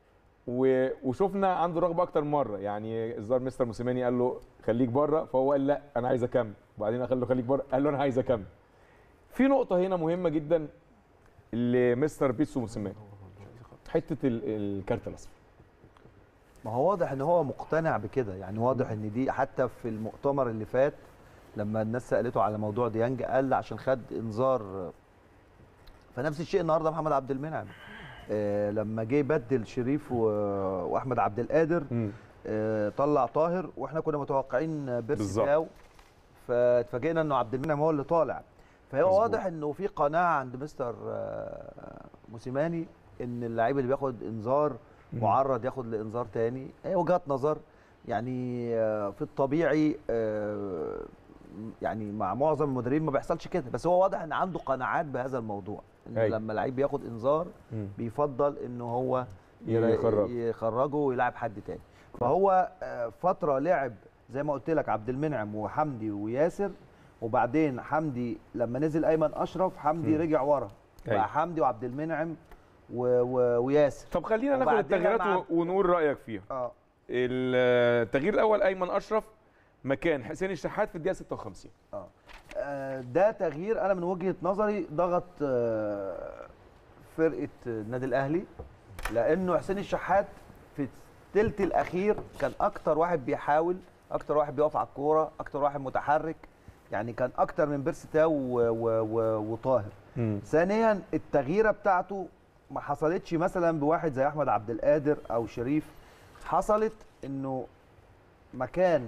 و... وشفنا عنده رغبه اكتر مره يعني الظاهر مستر موسيماني قال له خليك بره فهو قال لا انا عايز اكمل وبعدين قال له خليك بره قال له انا عايز اكمل في نقطه هنا مهمه جدا لمستر بيتسو موسيماني حته ال- الكارت الاصفر ما هو واضح ان هو مقتنع بكده يعني واضح ان دي حتى في المؤتمر اللي فات لما الناس سالته على موضوع ديانج قال عشان خد انذار فنفس الشيء النهارده محمد عبد المنعم آه لما جه يبدل شريف و... واحمد عبد القادر آه طلع طاهر واحنا كنا متوقعين بيرسي بالظبط. تاو فاتفاجئنا انه عبد المنعم هو اللي طالع فهو مظبوط. واضح انه في قناعه عند مستر آه، موسيماني ان اللعيب اللي بياخد انذار معرض ياخد لانذار تاني هي وجهات نظر يعني آه، في الطبيعي آه، يعني مع معظم المدربين ما بيحصلش كده بس هو واضح ان عنده قناعات بهذا الموضوع ان أيوة. لما لعيب بياخد انذار مم. بيفضل ان هو ير- يخرج. يخرجه ويلعب حد تاني فهو آه، فتره لعب زي ما قلت لك عبد المنعم وحمدي وياسر وبعدين حمدي لما نزل ايمن اشرف حمدي مم. رجع ورا أيوة. بقى حمدي وعبد المنعم و... و... وياسر طب خلينا ناخد وبعدين التغييرات لما و- ونقول رايك فيها اه التغيير الاول ايمن اشرف مكان حسين الشحات في الدقيقه 56 اه آه، ده تغيير انا من وجهه نظري ضغط آه، فرقه النادي الاهلي لانه حسين الشحات في الثلث الاخير كان اكتر واحد بيحاول اكتر واحد بيقف على الكوره اكتر واحد متحرك يعني كان اكتر من بيرسي تاو و- و- و- وطاهر ثانيا التغييره بتاعته ما حصلتش مثلا بواحد زي احمد عبد القادر او شريف حصلت انه مكان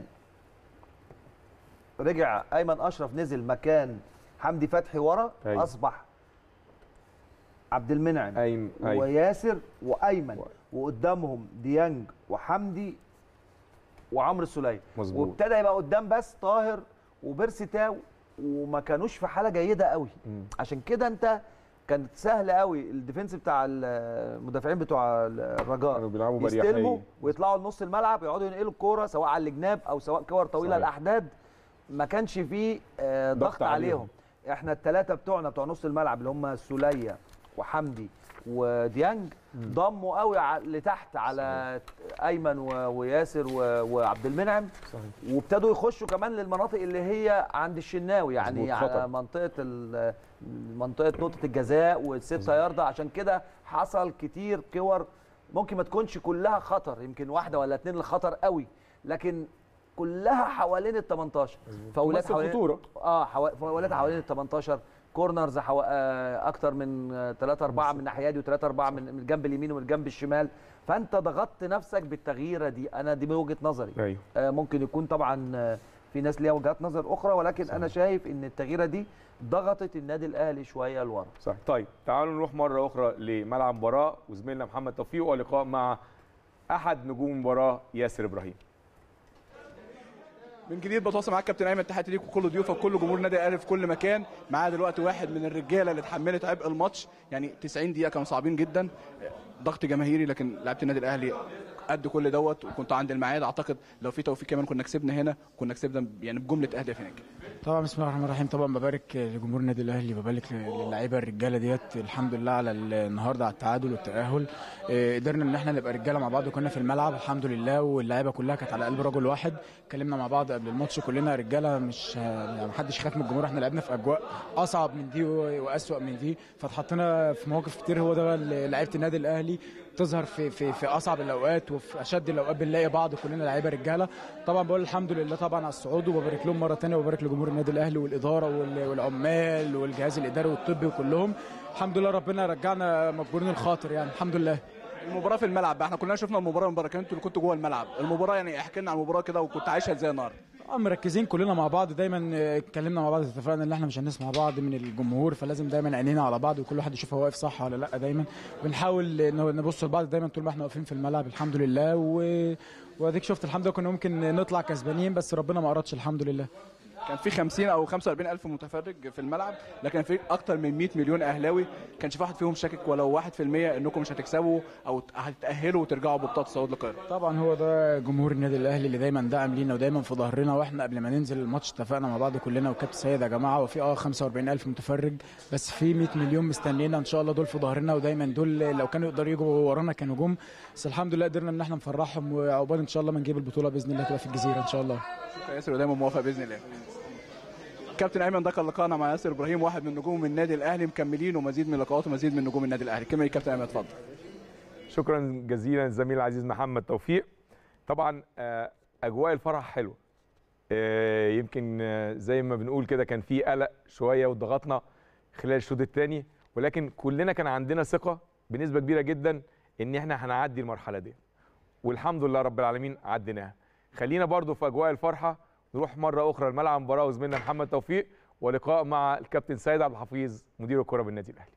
رجع ايمن اشرف نزل مكان حمدي فتحي ورا أيوة. اصبح عبد المنعم أيم أيوة. وياسر وايمن وقدامهم ديانج وحمدي وعمرو السوليه مظبوط. وابتدى يبقى قدام بس طاهر وبيرسي تاو وما كانوش في حاله جيده قوي عشان كده انت كانت سهل قوي الديفنس بتاع المدافعين بتوع الرجاء كانوا بيلعبوا يستلموا بريحيه ويطلعوا لنص الملعب يقعدوا ينقلوا الكوره سواء على الجناب او سواء كور طويله صحيح. الاحداد ما كانش فيه آه، ضغط ضغط عليهم. عليهم. احنا الثلاثه بتوعنا بتوع نص الملعب اللي هم سوليه وحمدي وديانج ضموا قوي ع- لتحت على ايمن و- وياسر و- وعبد المنعم صحيح وابتدوا يخشوا كمان للمناطق اللي هي عند الشناوي يعني مظبوط، على خطر. منطقه ال- منطقه نقطه الجزاء والستة ياردة عشان كده حصل كتير كور ممكن ما تكونش كلها خطر يمكن واحده ولا اتنين الخطر قوي لكن كلها حوالين ال 18 فاولات بس حوالين الخطوره اه حوا- فاولات حوالين ال 18 كورنرز حو... آه اكتر من 3 4 من ناحيه دي و3 4 من من الجنب اليمين ومن الجنب الشمال فانت ضغطت نفسك بالتغييره دي انا دي من وجهه نظري ايوه آه ممكن يكون طبعا آه، في ناس ليها وجهات نظر اخرى ولكن انا شايف ان التغييره دي ضغطت النادي الاهلي شويه لورا صح طيب تعالوا نروح مره اخرى لملعب مباراه وزميلنا محمد توفيق ولقاء مع احد نجوم المباراه ياسر ابراهيم من جديد بتواصل معاك كابتن ايمن تحياتي ليك وكل ضيوفك وكل جمهور النادي الاهلي في كل مكان معايا دلوقتي واحد من الرجاله اللي اتحملت عبء الماتش يعني 90 دقيقه كانوا صعبين جدا ضغط جماهيري لكن لعيبه النادي الاهلي قد كل دوت وكنت عند الميعاد اعتقد لو في توفيق كمان كنا كسبنا هنا كنا كسبنا يعني بجمله اهداف هناك طبعا بسم الله الرحمن الرحيم طبعا ببارك لجمهور النادي الاهلي ببارك للعيبه الرجاله ديت الحمد لله على النهارده على التعادل والتاهل إيه، قدرنا ان احنا نبقى رجاله مع بعض وكنا في الملعب الحمد لله واللعيبه كلها كانت على قلب رجل واحد اتكلمنا مع بعض قبل الماتش كلنا رجاله مش يعني محدش خاف من الجمهور احنا لعبنا في اجواء اصعب من دي واسوأ من دي فاتحطينا في مواقف كتير هو ده اللي لعيبه النادي الاهلي تظهر في في في اصعب الاوقات وفي اشد الاوقات بنلاقي بعض كلنا لعيبه رجاله طبعا بقول الحمد لله طبعا على الصعود وببارك لهم مره ثانيه وببارك لجمهور النادي الاهلي والاداره وال- والعمال والجهاز الاداري والطبي وكلهم الحمد لله ربنا رجعنا مجبورين الخاطر يعني الحمد لله المباراه في الملعب بقى احنا كلنا شفنا المباراه من بره كان انتوا اللي كنتوا جوه الملعب المباراه يعني احكي لنا عن المباراه كده وكنت عايشها ازاي النهارده اه مركزين كلنا مع بعض دايما آه، اتكلمنا مع بعض اتفقنا ان احنا مش هنسمع بعض من الجمهور فلازم دايما عينينا على بعض وكل واحد يشوف هو واقف صح ولا لا دايما بنحاول ن- نبص لبعض دايما طول ما احنا واقفين في الملعب الحمد لله و... واديك شفت الحمد لله كنا ممكن نطلع كسبانين بس ربنا ما اردش الحمد لله كان في 50 او 45 الف متفرج في الملعب لكن في اكتر من 100 مليون اهلاوي كانش في واحد فيهم شاكك ولو 1% انكم مش هتكسبوا او هتتاهلوا وترجعوا ببطاقه الصعود للقاهره طبعا هو ده جمهور النادي الاهلي اللي دايما داعم لينا ودايما في ظهرنا واحنا قبل ما ننزل الماتش اتفقنا مع بعض كلنا وكابتن سيد يا جماعه وفي اه 45000 متفرج بس في 100 مليون مستنينا ان شاء الله دول في ظهرنا ودايما دول لو كانوا يقدروا يجوا ورانا كانوا جم بس الحمد لله قدرنا ان احنا نفرحهم وعقبال ان شاء الله ما نجيب البطوله باذن الله تبقى في الجزيره ان شاء الله شكرا ياسر ودايما موافق باذن الله كابتن ايمن ده كان لقاءنا مع ياسر ابراهيم واحد من نجوم النادي الاهلي مكملين ومزيد من لقاءات ومزيد من نجوم النادي الاهلي كمل كابتن ايمن اتفضل شكرا جزيلا الزميل العزيز محمد توفيق طبعا آه، اجواء الفرح حلوه آه، يمكن آه، زي ما بنقول كده كان في قلق شويه وضغطنا خلال الشوط الثاني ولكن كلنا كان عندنا ثقه بنسبه كبيره جدا ان احنا هنعدي المرحله دي والحمد لله رب العالمين عديناها خلينا برضو في اجواء الفرحه نروح مره اخرى الملعب مباراه وزميلنا محمد توفيق ولقاء مع الكابتن سيد عبد الحفيظ مدير الكره بالنادي الاهلي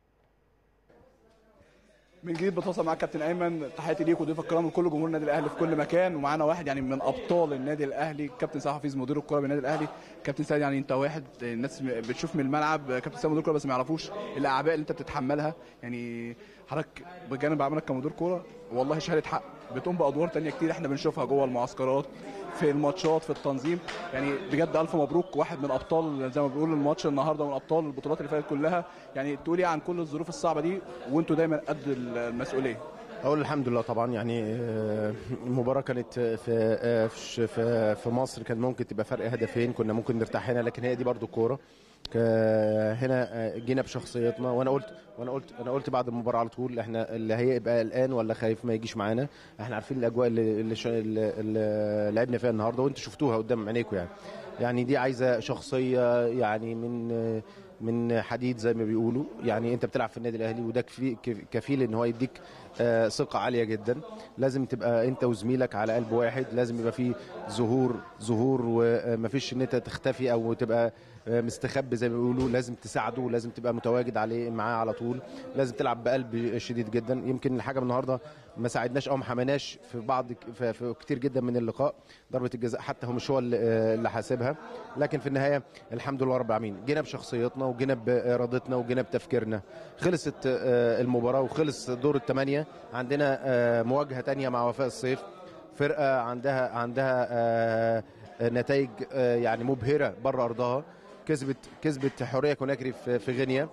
من جديد بتواصل معاك كابتن ايمن تحياتي ليك وضيوف الكرام لكل جمهور النادي الاهلي في كل مكان ومعانا واحد يعني من ابطال النادي الاهلي كابتن سعد حفيظ مدير الكره بالنادي الاهلي كابتن سعد يعني انت واحد الناس بتشوف من الملعب كابتن سعد مدير الكره بس ما يعرفوش الاعباء اللي انت بتتحملها يعني حضرتك بجانب عملك كمدير كوره والله شهاده حق بتقوم بادوار تانية كتير احنا بنشوفها جوه المعسكرات في الماتشات في التنظيم يعني بجد الف مبروك واحد من ابطال زي ما بنقول الماتش النهارده من ابطال البطولات اللي فاتت كلها يعني تقولي عن كل الظروف الصعبه دي وانتوا دايما قد المسؤوليه اقول الحمد لله طبعا يعني آه، المباراه كانت في آه، في في- في مصر كان ممكن تبقى فرق هدفين كنا ممكن نرتاح هنا لكن هي دي برضو الكوره ك- هنا آه، جينا بشخصيتنا وانا قلت وانا قلت انا قلت بعد المباراه على طول احنا اللي هيبقى قلقان ولا خايف ما يجيش معانا احنا عارفين الاجواء اللي اللي, شا- اللي, اللي لعبنا فيها النهارده وانتوا شفتوها قدام عينيكم يعني يعني دي عايزه شخصيه يعني من آه، من حديد زي ما بيقولوا يعني انت بتلعب في النادي الاهلي وده كفي- كف- كفيل ان هو يديك آه، ثقه عاليه جدا لازم تبقى انت وزميلك على قلب واحد لازم يبقى في ظهور ظهور ومفيش ان انت تختفي او تبقى آه، مستخبي زي ما بيقولوا لازم تساعده لازم تبقى متواجد عليه معاه على طول لازم تلعب بقلب شديد جدا يمكن الحاجه من النهارده ما ساعدناش او ما حماناش في بعض في, في كتير جدا من اللقاء ضربه الجزاء حتى هو مش هو اللي آه، اللي حاسبها لكن في النهايه الحمد لله رب العالمين جينا بشخصيتنا وجينا بارادتنا وجينا بتفكيرنا خلصت آه، المباراه وخلص دور الثمانيه عندنا آه، مواجهه تانية مع وفاء الصيف فرقه عندها عندها آه، نتائج آه، يعني مبهره بره ارضها كسبت كسبت حوريه كوناكري في في غينيا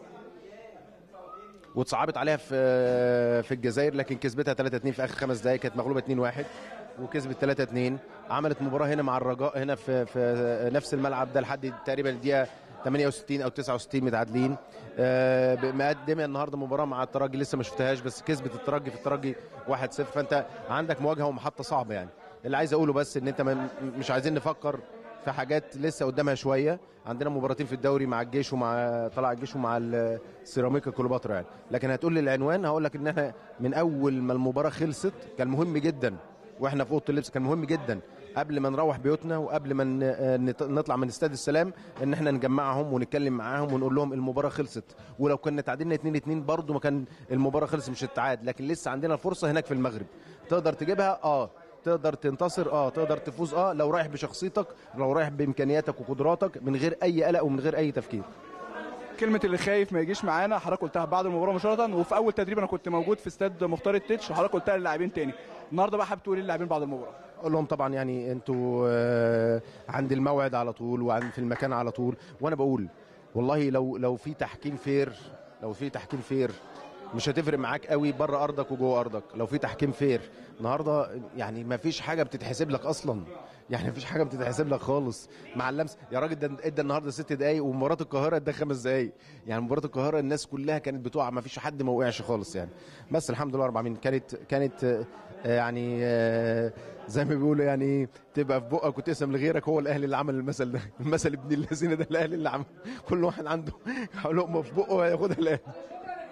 واتصعبت عليها في في الجزائر لكن كسبتها 3 2 في اخر خمس دقائق كانت مغلوبه 2 1 وكسبت 3 2 عملت مباراه هنا مع الرجاء هنا في في نفس الملعب ده لحد تقريبا الدقيقه 68 او 69 متعادلين آه، مقدمه النهارده مباراه مع الترجي لسه ما شفتهاش بس كسبت الترجي في الترجي 1 0 فانت عندك مواجهه ومحطه صعبه يعني اللي عايز اقوله بس ان انت ما- مش عايزين نفكر في حاجات لسه قدامها شويه عندنا مباراتين في الدوري مع الجيش ومع طلع الجيش ومع السيراميكا كليوباترا يعني لكن هتقول لي العنوان هقول لك ان احنا من اول ما المباراه خلصت كان مهم جدا واحنا في اوضه اللبس كان مهم جدا قبل ما نروح بيوتنا وقبل ما ن- آه، نط- نطلع من استاد السلام ان احنا نجمعهم ونتكلم معاهم ونقول لهم المباراه خلصت ولو كنا تعادلنا 2 2 برضه ما كان المباراه خلصت مش التعاد لكن لسه عندنا الفرصه هناك في المغرب تقدر تجيبها اه تقدر تنتصر اه تقدر تفوز اه لو رايح بشخصيتك لو رايح بامكانياتك وقدراتك من غير اي قلق ومن غير اي تفكير كلمه اللي خايف ما يجيش معانا حضرتك قلتها بعد المباراه مباشره وفي اول تدريب انا كنت موجود في استاد مختار التتش وحضرتك قلتها للاعبين تاني النهارده بقى حابب تقول ايه للاعبين بعد المباراه اقول لهم طبعا يعني انتوا آه، عند الموعد على طول وعند في المكان على طول وانا بقول والله لو لو في تحكيم فير لو في تحكيم فير مش هتفرق معاك قوي بره ارضك وجوه ارضك لو في تحكيم فير النهارده يعني ما فيش حاجه بتتحسب لك اصلا يعني ما فيش حاجه بتتحسب لك خالص مع اللمس يا راجل ده ادى النهارده ست دقايق ومباراه القاهره ادى خمس دقايق يعني مباراه القاهره الناس كلها كانت بتقع ما فيش حد ما وقعش خالص يعني بس الحمد لله رب العالمين كانت كانت آه، يعني آه، زي ما بيقولوا يعني تبقى في بقك وتقسم لغيرك هو الاهلي اللي عمل المثل ده المثل ابن الذين ده الاهلي اللي عمل كل واحد عنده لقمه في بقه هياخدها الاهلي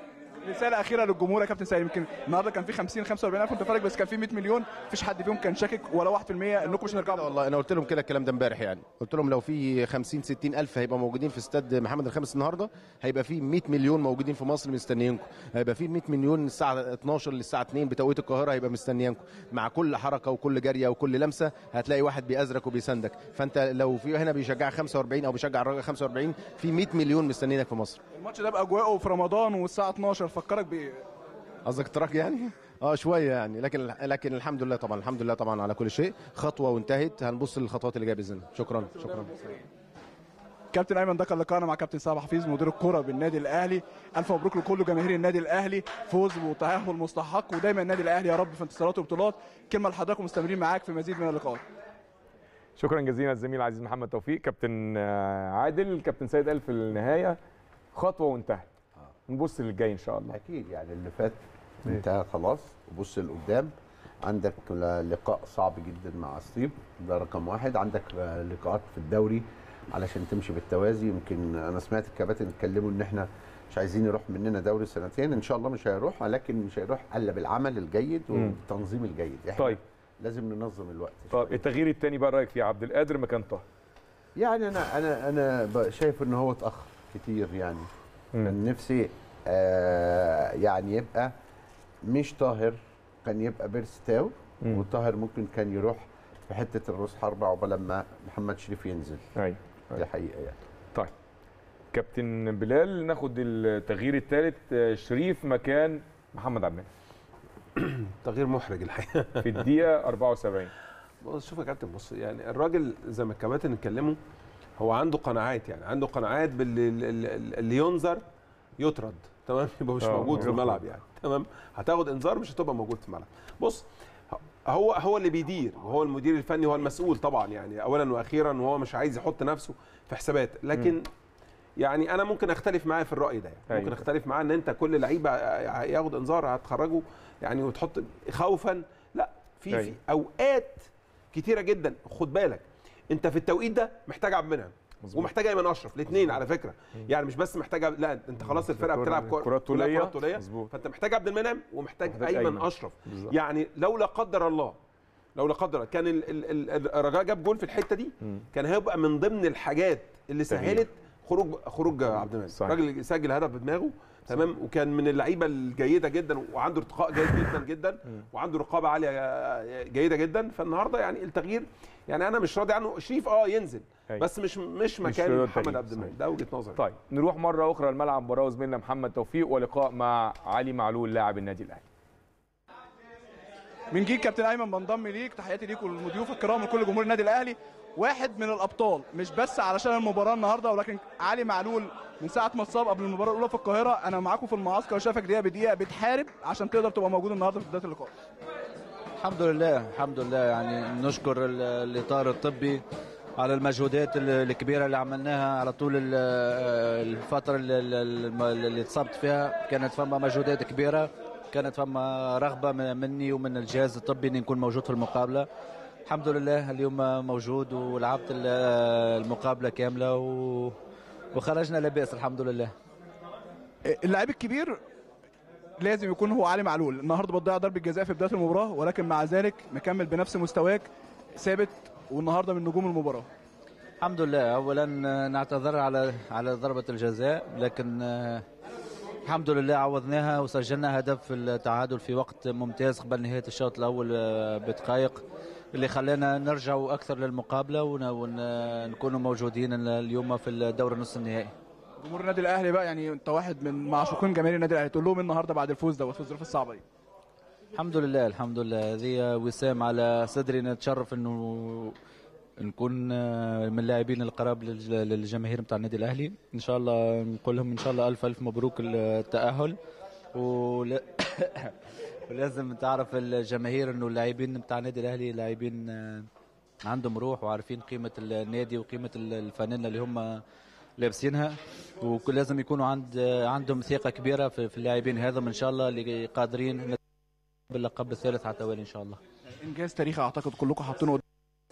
رساله اخيره للجمهور يا كابتن سيد يمكن النهارده كان في 50 45 الف متفرج بس كان في 100 مليون مفيش حد فيهم كان شاكك ولا 1% انكم مش هترجعوا والله انا قلت لهم كده الكلام ده امبارح يعني قلت لهم لو في 50 60 الف هيبقى موجودين في استاد محمد الخامس النهارده هيبقى في 100 مليون موجودين في مصر مستنيينكم هيبقى في 100 مليون من الساعه 12 للساعه 2 بتوقيت القاهره هيبقى مستنيينكم مع كل حركه وكل جاريه وكل لمسه هتلاقي واحد بيأزرك وبيساندك فانت لو في هنا بيشجع 45 او بيشجع الراجل 45 في 100 مليون مستنيينك في مصر الماتش ده باجواءه في رمضان والساعه 12 فكرك بايه قصدك تراك يعني اه شويه يعني لكن لكن الحمد لله طبعا الحمد لله طبعا على كل شيء خطوه وانتهت هنبص للخطوات اللي جايه باذن الله شكرا شكرا كابتن ايمن ده كان لقاءنا مع كابتن سامح حفيظ مدير الكره بالنادي الاهلي الف مبروك لكل جماهير النادي الاهلي فوز وتاهل مستحق ودايما النادي الاهلي يا رب في انتصارات وبطولات كلمه لحضراتكم مستمرين معاك في مزيد من اللقاءات شكرا جزيلا الزميل العزيز محمد توفيق كابتن آه، عادل كابتن سيد قال في النهايه خطوه وانتهت نبص للجاي ان شاء الله اكيد يعني اللي فات انتهى خلاص وبص لقدام عندك لقاء صعب جدا مع اسطيب ده رقم واحد عندك لقاءات في الدوري علشان تمشي بالتوازي يمكن انا سمعت الكباتن اتكلموا ان احنا مش عايزين يروح مننا دوري سنتين ان شاء الله مش هيروح ولكن مش هيروح الا بالعمل الجيد مم. والتنظيم الجيد احنا طيب. لازم ننظم الوقت طب التغيير الثاني بقى رايك فيه عبد القادر مكان طه يعني انا انا انا ب- شايف ان هو اتاخر كتير يعني كان نفسي آه يعني يبقى مش طاهر كان يبقى بيرستاو مم. وطاهر ممكن كان يروح في حته الروس حربة عقبال لما محمد شريف ينزل ايوه دي حقيقه يعني طيب كابتن بلال ناخد التغيير الثالث شريف مكان محمد عبد المنعم تغيير محرج الحقيقه في الدقيقه 74 بص شوف يا كابتن بص يعني الراجل زي ما الكباتن اتكلموا هو عنده قناعات يعني عنده قناعات باللي اللي- اللي ينذر يطرد تمام يبقى مش آه، موجود في يخرج. الملعب يعني تمام هتاخد انذار مش هتبقى موجود في الملعب بص هو هو اللي بيدير وهو المدير الفني هو المسؤول طبعا يعني اولا واخيرا وهو مش عايز يحط نفسه في حسابات لكن مم. يعني انا ممكن اختلف معاه في الراي ده يعني أيوة. ممكن اختلف معاه ان انت كل لعيب ياخد انذار هتخرجه يعني وتحط خوفا لا في في أيوة. اوقات كتيره جدا خد بالك انت في التوقيت ده محتاج عبد المنعم مظبوط. ومحتاج ايمن اشرف الاثنين على فكره يعني مش بس محتاج عبد- لا انت خلاص الفرقه الكرة- بتلعب كرة- كرات كلها طولية. كرات طوليه مظبوط. فانت محتاج عبد المنعم ومحتاج ومحتاج ايمن أيمن. اشرف بالظبط. يعني لو لا قدر الله لو لا قدر الله كان ال- ال- ال- الرجاء جاب جول في الحته دي مم. كان هيبقى من ضمن الحاجات اللي تغيير. سهلت خروج خروج عبد المنعم صحيح. الراجل سجل هدف بدماغه تمام وكان من اللعيبه الجيده جدا وعنده ارتقاء جيد جدا جدا وعنده رقابه عاليه جيده جدا فالنهارده يعني التغيير يعني انا مش راضي عنه شريف اه ينزل أيوة. بس مش مش مش مكان هو محمد التغيير، عبد المنعم صحيح. ده وجهه نظري طيب نروح مره اخرى الملعب مباراه زميلنا محمد توفيق ولقاء مع علي معلول لاعب النادي الاهلي من جيل كابتن ايمن بنضم ليك تحياتي ليك ولضيوف الكرام وكل جمهور النادي الاهلي واحد من الابطال مش بس علشان المباراه النهارده ولكن علي معلول من ساعه ما اتصاب قبل المباراه الاولى في القاهره انا معاكم في المعسكر وشايفك دقيقه بدقيقه بتحارب عشان تقدر تبقى موجود النهارده في بدايه اللقاء الحمد لله الحمد لله يعني نشكر ال- الاطار الطبي على المجهودات ال- الكبيره اللي عملناها على طول ال- الفتره اللي, اللي اللي اتصبت فيها كانت فما مجهودات كبيره كانت فما رغبه من- مني ومن الجهاز الطبي اني نكون موجود في المقابله الحمد لله اليوم موجود ولعبت ال- المقابله كامله و... وخرجنا لا باس الحمد لله اللاعب الكبير لازم يكون هو علي معلول النهارده بتضيع ضربه جزاء في بدايه المباراه ولكن مع ذلك مكمل بنفس مستواك ثابت والنهارده من نجوم المباراه الحمد لله اولا نعتذر على على ضربه الجزاء لكن آه، الحمد لله عوضناها وسجلنا هدف التعادل في وقت ممتاز قبل نهايه الشوط الاول آه، بدقائق اللي خلانا نرجع اكثر للمقابله ونكونوا موجودين اليوم في الدور النصف النهائي جمهور النادي الاهلي بقى يعني انت واحد من معشوقين جماهير النادي الاهلي تقول لهم إيه النهارده بعد الفوز دوت في الظروف الصعبه دي الحمد لله الحمد لله هذه وسام على صدري نتشرف انه نكون آه، من اللاعبين القراب للج- للجماهير نتاع النادي الاهلي ان شاء الله نقول لهم ان شاء الله الف الف مبروك التاهل ولا ولازم تعرف الجماهير انه اللاعبين نتاع النادي الاهلي لاعبين آه، عندهم روح وعارفين قيمه النادي وقيمه الفانيلا اللي هم لابسينها ولازم يكونوا عند عندهم ثقه كبيره في في اللاعبين هذا ان شاء الله اللي قادرين باللقب الثالث على التوالي ان شاء الله انجاز تاريخي اعتقد كلكم حاطينه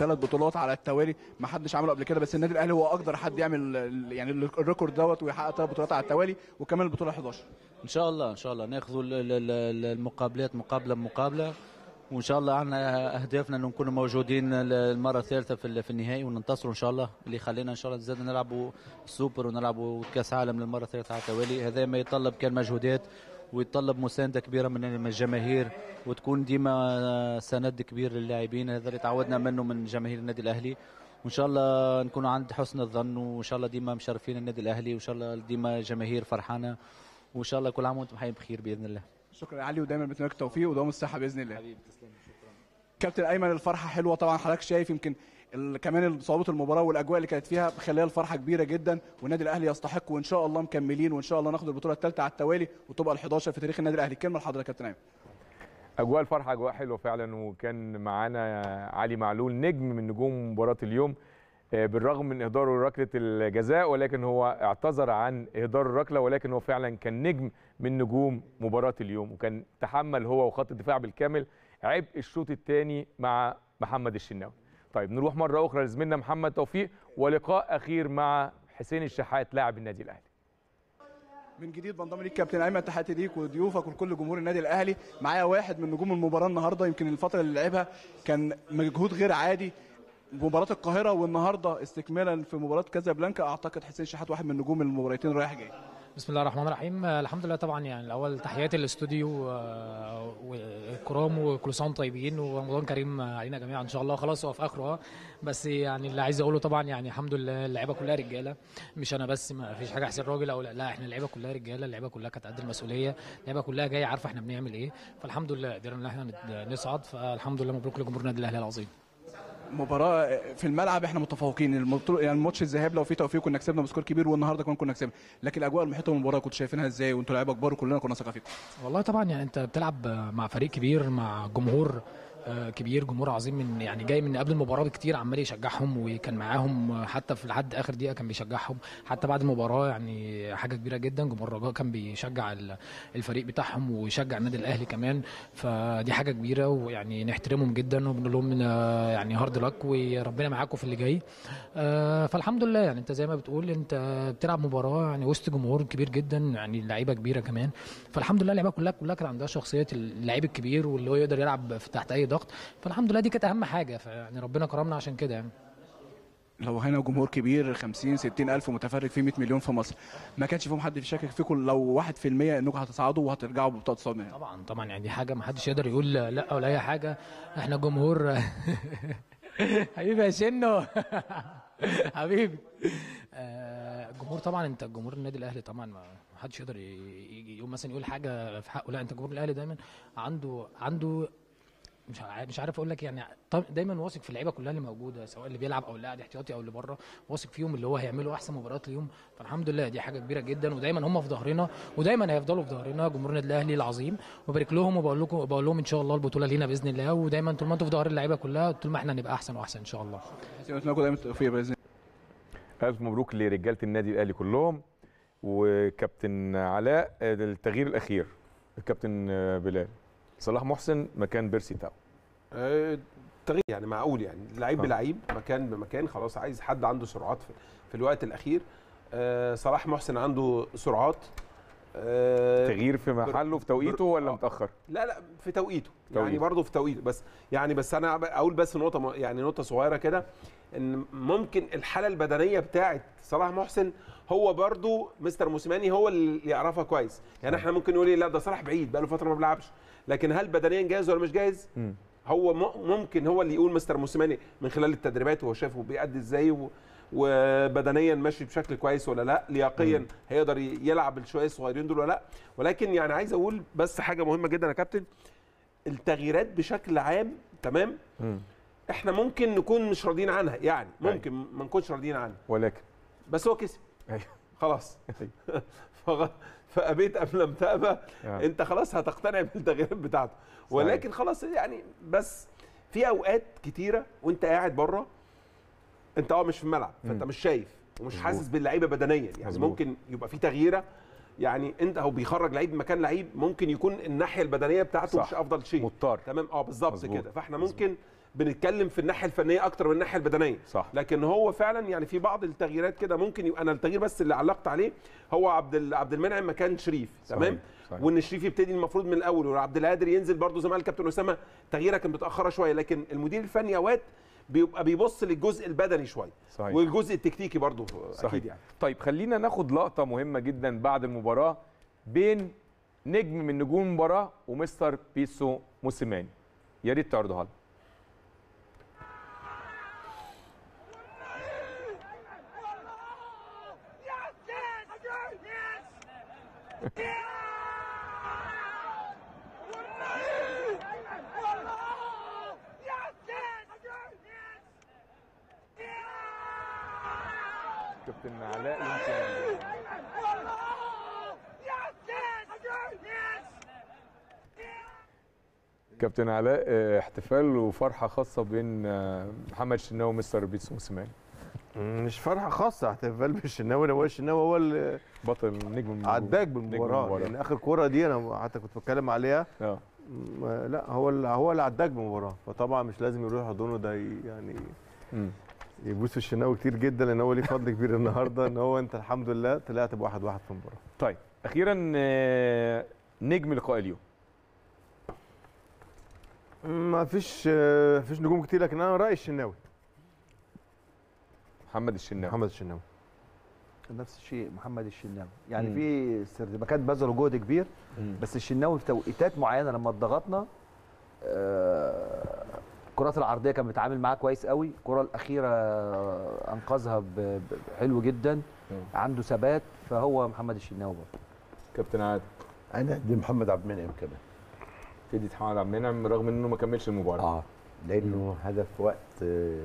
ثلاث بطولات على التوالي ما حدش عمله قبل كده بس النادي الاهلي هو اقدر حد يعمل ال- يعني الريكورد دوت ويحقق ثلاث بطولات على التوالي وكمان البطوله 11 ان شاء الله ان شاء الله ناخذوا ال- ال- ال- المقابلات مقابله بمقابله وان شاء الله عنا اهدافنا انه نكون موجودين ال- المره الثالثه في ال- في النهائي وننتصروا ان شاء الله اللي يخلينا ان شاء الله زاد نلعبوا السوبر ونلعبوا كاس عالم للمره الثالثه على التوالي هذا ما يتطلب كان مجهودات ويتطلب مسانده كبيره من من الجماهير وتكون ديما سند كبير للاعبين هذا اللي تعودنا منه من جماهير النادي الاهلي وان شاء الله نكونوا عند حسن الظن وان شاء الله ديما مشرفين النادي الاهلي وان شاء الله ديما جماهير فرحانه وان شاء الله كل عام وانتم حيين بخير باذن الله شكرا يا علي ودايما بتمنى لك التوفيق ودوام الصحه باذن الله حبيبي تسلم كابتن ايمن الفرحه حلوه طبعا حضرتك شايف يمكن ال- كمان صعوبه المباراه والاجواء اللي كانت فيها مخليها الفرحه كبيره جدا والنادي الاهلي يستحق وان شاء الله مكملين وان شاء الله ناخد البطوله الثالثه على التوالي وتبقى ال11 في تاريخ النادي الاهلي كلمه لحضرتك يا كابتن ايمن اجواء الفرحه اجواء حلوه فعلا وكان معانا علي معلول نجم من نجوم مباراه اليوم آه، بالرغم من اهداره ركله الجزاء ولكن هو اعتذر عن اهدار الركله ولكن هو فعلا كان نجم من نجوم مباراه اليوم وكان تحمل هو وخط الدفاع بالكامل عبء الشوط الثاني مع محمد الشناوي طيب نروح مره اخرى لزميلنا محمد توفيق ولقاء اخير مع حسين الشحات لاعب النادي الاهلي من جديد بنضم ليك كابتن ايمن تحياتي ليك وضيوفك ولكل جمهور النادي الاهلي معايا واحد من نجوم المباراه النهارده يمكن الفتره اللي لعبها كان مجهود غير عادي مباراه القاهره والنهارده استكمالا في مباراه كازابلانكا اعتقد حسين شحات واحد من نجوم المباراتين رايح جاي بسم الله الرحمن الرحيم آه، الحمد لله طبعا يعني الاول تحياتي للاستوديو آه، والكرام وكل سنه وانتم طيبين ورمضان كريم علينا جميعا ان شاء الله خلاص هو في اخره اه بس يعني اللي عايز اقوله طبعا يعني الحمد لله اللعيبه كلها رجاله مش انا بس ما فيش حاجه حسين راجل او لا, لا احنا اللعيبه كلها رجاله اللعيبه كلها كانت قد المسؤوليه اللعيبه كلها جايه عارفه احنا بنعمل ايه فالحمد لله قدرنا ان احنا نت- نصعد فالحمد لله مبروك لجمهور النادي الاهلي العظيم مباراه في الملعب احنا متفوقين المطر- يعني الماتش الذهاب لو في توفيق كنا كسبنا بسكور كبير والنهارده كمان كنا كسبنا لكن الاجواء المحيطه بالمباراه كنتوا شايفينها ازاي وانتوا لعيبه كبار وكلنا كنا ثقه فيكم والله طبعا يعني انت بتلعب مع فريق كبير مع جمهور آه، كبير جمهور عظيم من يعني جاي من قبل المباراه بكتير عمال يشجعهم وكان معاهم آه، حتى في لحد اخر دقيقه كان بيشجعهم حتى بعد المباراه يعني حاجه كبيره جدا جمهور الرجاء كان بيشجع ال- الفريق بتاعهم ويشجع النادي الاهلي كمان فدي حاجه كبيره ويعني نحترمهم جدا وبنقول لهم آه، يعني هارد لك وربنا معاكم في اللي جاي آه، فالحمد لله يعني انت زي ما بتقول انت بتلعب مباراه يعني وسط جمهور كبير جدا يعني لعيبه كبيره كمان فالحمد لله اللعيبه كلها كلها كان عندها شخصيه اللعيب الكبير واللي هو يقدر يلعب في تحت اي ضغط فالحمد لله دي كانت اهم حاجه فيعني ربنا كرمنا عشان كده يعني لو هنا جمهور كبير 50 60 الف متفرج فيه 100 مليون في مصر ما كانش فيهم حد يشكك فيكم لو 1% انكم هتصعدوا وهترجعوا ببطاقه الصعود هنا طبعا طبعا يعني دي حاجه ما حدش يقدر يقول لا ولا اي حاجه احنا جمهور حبيبي يا شنو حبيبي آه، الجمهور طبعا انت جمهور النادي الاهلي طبعا ما ما حدش يقدر ي- يجي يقول مثلا يقول حاجه في حقه لا انت جمهور الاهلي دايما عنده عنده مش عارف مش عارف اقول لك يعني طب- دايما واثق في اللعيبه كلها اللي موجوده سواء اللي بيلعب او اللي قاعد احتياطي او اللي بره واثق فيهم اللي هو هيعملوا احسن مباريات ليهم فالحمد لله دي حاجه كبيره جدا ودايما هم في ظهرنا ودايما هيفضلوا في ظهرنا جمهور النادي الاهلي العظيم وبارك لهم وبقول لكم بقول لهم ان شاء الله البطوله لينا باذن الله ودايما طول ما انتوا في ظهر اللعيبه كلها طول ما احنا نبقى احسن واحسن ان شاء الله اتمنى لكم دايما التوفيق باذن الف مبروك لرجاله النادي الاهلي كلهم وكابتن علاء آه، التغيير الاخير الكابتن آه، بلال صلاح محسن مكان بيرسي تاو آه، تغيير يعني معقول يعني لعيب آه. بلعيب مكان بمكان خلاص عايز حد عنده سرعات في, في الوقت الاخير آه، صلاح محسن عنده سرعات آه، تغيير في محله في توقيته ولا متاخر لا لا في توقيته يعني توقيته. برضه في توقيته بس يعني بس انا اقول بس نقطه م- يعني نقطه صغيره كده ان ممكن الحاله البدنيه بتاعه صلاح محسن هو برضه مستر موسيماني هو اللي يعرفها كويس يعني احنا ممكن نقول إيه، لا ده صلاح بعيد بقاله فتره ما بيلعبش لكن هل بدنيا جاهز ولا مش جاهز مم. هو م- ممكن هو اللي يقول مستر موسيماني من خلال التدريبات وهو شافه بيأدي ازاي و- وبدنيا ماشي بشكل كويس ولا لا لياقيا هيقدر ي- يلعب الشويه الصغيرين دول ولا لا ولكن يعني عايز اقول بس حاجه مهمه جدا يا كابتن التغييرات بشكل عام تمام مم. احنا ممكن نكون مش راضيين عنها يعني ممكن ما نكونش راضيين عنها ولكن بس هو كسب ايوه خلاص فغ- فابيت ام لم تابى آه. انت خلاص هتقتنع بالتغييرات بتاعته ولكن خلاص يعني بس في اوقات كتيره وانت قاعد بره انت اه مش في الملعب فانت مم. مش شايف ومش مظبوط. حاسس باللعيبه بدنيا يعني مظبوط. ممكن يبقى في تغييره يعني انت هو بيخرج لعيب مكان لعيب ممكن يكون الناحيه البدنيه بتاعته صح. مش افضل شيء مضطر تمام اه بالظبط مظبوط. كده فاحنا ممكن بنتكلم في الناحيه الفنيه اكتر من الناحيه البدنيه صح لكن هو فعلا يعني في بعض التغييرات كده ممكن يبقى انا التغيير بس اللي علقت عليه هو عبد ال- عبد المنعم مكان شريف تمام صحيح. وان شريف يبتدي المفروض من الاول وعبد القادر ينزل برضه زي ما قال الكابتن اسامه تغييرها كانت متاخره شويه لكن المدير الفني اوقات بيبقى بيبص للجزء البدني شويه صحيح. والجزء التكتيكي برضه صحيح. اكيد يعني طيب خلينا ناخد لقطه مهمه جدا بعد المباراه بين نجم من نجوم المباراه ومستر بيسو موسيماني يا ريت تعرضوها لنا كابتن علاء يمكن كابتن علاء آه، احتفال وفرحه خاصه بين آه، محمد شناوي ومستر بيتسو موسيماني مش فرحه خاصه احتفال بالشناوي هو الشناوي هو اللي بطل نجم النجوم. عداك نجم بالمباراه المباراة. لان اخر كوره دي انا حتى كنت بتكلم عليها اه م- لا هو اللي هو اللي عداك بالمباراه فطبعا مش لازم يروح يحضنه ده ي- يعني مم. يبوس في الشناوي كتير جدا لان هو ليه فضل كبير النهارده ان هو انت الحمد لله طلعت بواحد واحد في المباراه طيب اخيرا آه، نجم لقاء اليوم ما فيش آه، فيش نجوم كتير لكن انا رايي الشناوي محمد الشناوي محمد الشناوي نفس الشيء محمد الشناوي يعني مم. في سردباكات بذلوا جهد كبير مم. بس الشناوي في توقيتات معينه لما اتضغطنا آه، الكرات العرضيه كان بيتعامل معاها كويس قوي الكره الاخيره آه، انقذها ب- ب- حلو جدا عنده ثبات فهو محمد الشناوي برضه كابتن عادل انا ادي محمد عبد المنعم كمان تدي محمد عبد المنعم رغم انه ما كملش المباراه اه لانه هدف وقت آه،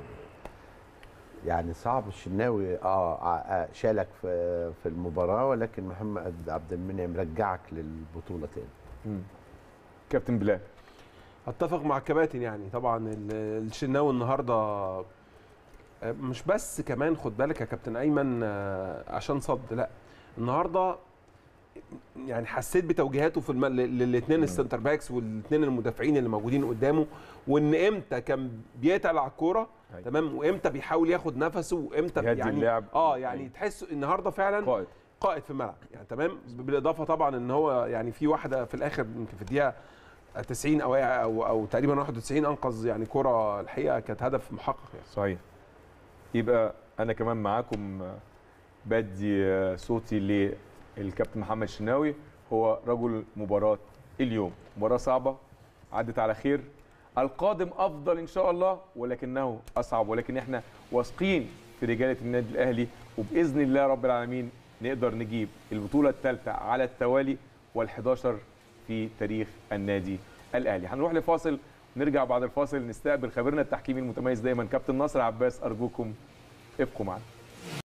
يعني صعب الشناوي اه آه، شالك في في المباراه ولكن محمد عبد المنعم رجعك للبطوله تاني مم. كابتن بلال اتفق مع الكباتن يعني طبعا ال- الشناوي النهارده آه، مش بس كمان خد بالك يا كابتن ايمن آه، عشان صد لا النهارده يعني حسيت بتوجيهاته في الم... للاثنين السنتر باكس والاثنين المدافعين اللي موجودين قدامه وان امتى كان بيتقل على الكوره أيوة. تمام وامتى بيحاول ياخد نفسه وامتى يهدي يعني اللعب. اه يعني تحس النهارده فعلا قائد قائد في الملعب يعني تمام بالاضافه طبعا ان هو يعني في واحده في الاخر يمكن في الدقيقه 90 او او, أو تقريبا 91 انقذ يعني كره الحقيقه كانت هدف محقق يعني صحيح يبقى انا كمان معاكم آه، بدي آه، صوتي للكابتن محمد شناوي هو رجل مباراه اليوم مباراه صعبه عدت على خير القادم افضل ان شاء الله ولكنه اصعب ولكن احنا واثقين في رجاله النادي الاهلي وباذن الله رب العالمين نقدر نجيب البطوله الثالثه على التوالي وال11 في تاريخ النادي الاهلي هنروح لفاصل نرجع بعد الفاصل نستقبل خبيرنا التحكيمي المتميز دايما كابتن ناصر عباس ارجوكم ابقوا معنا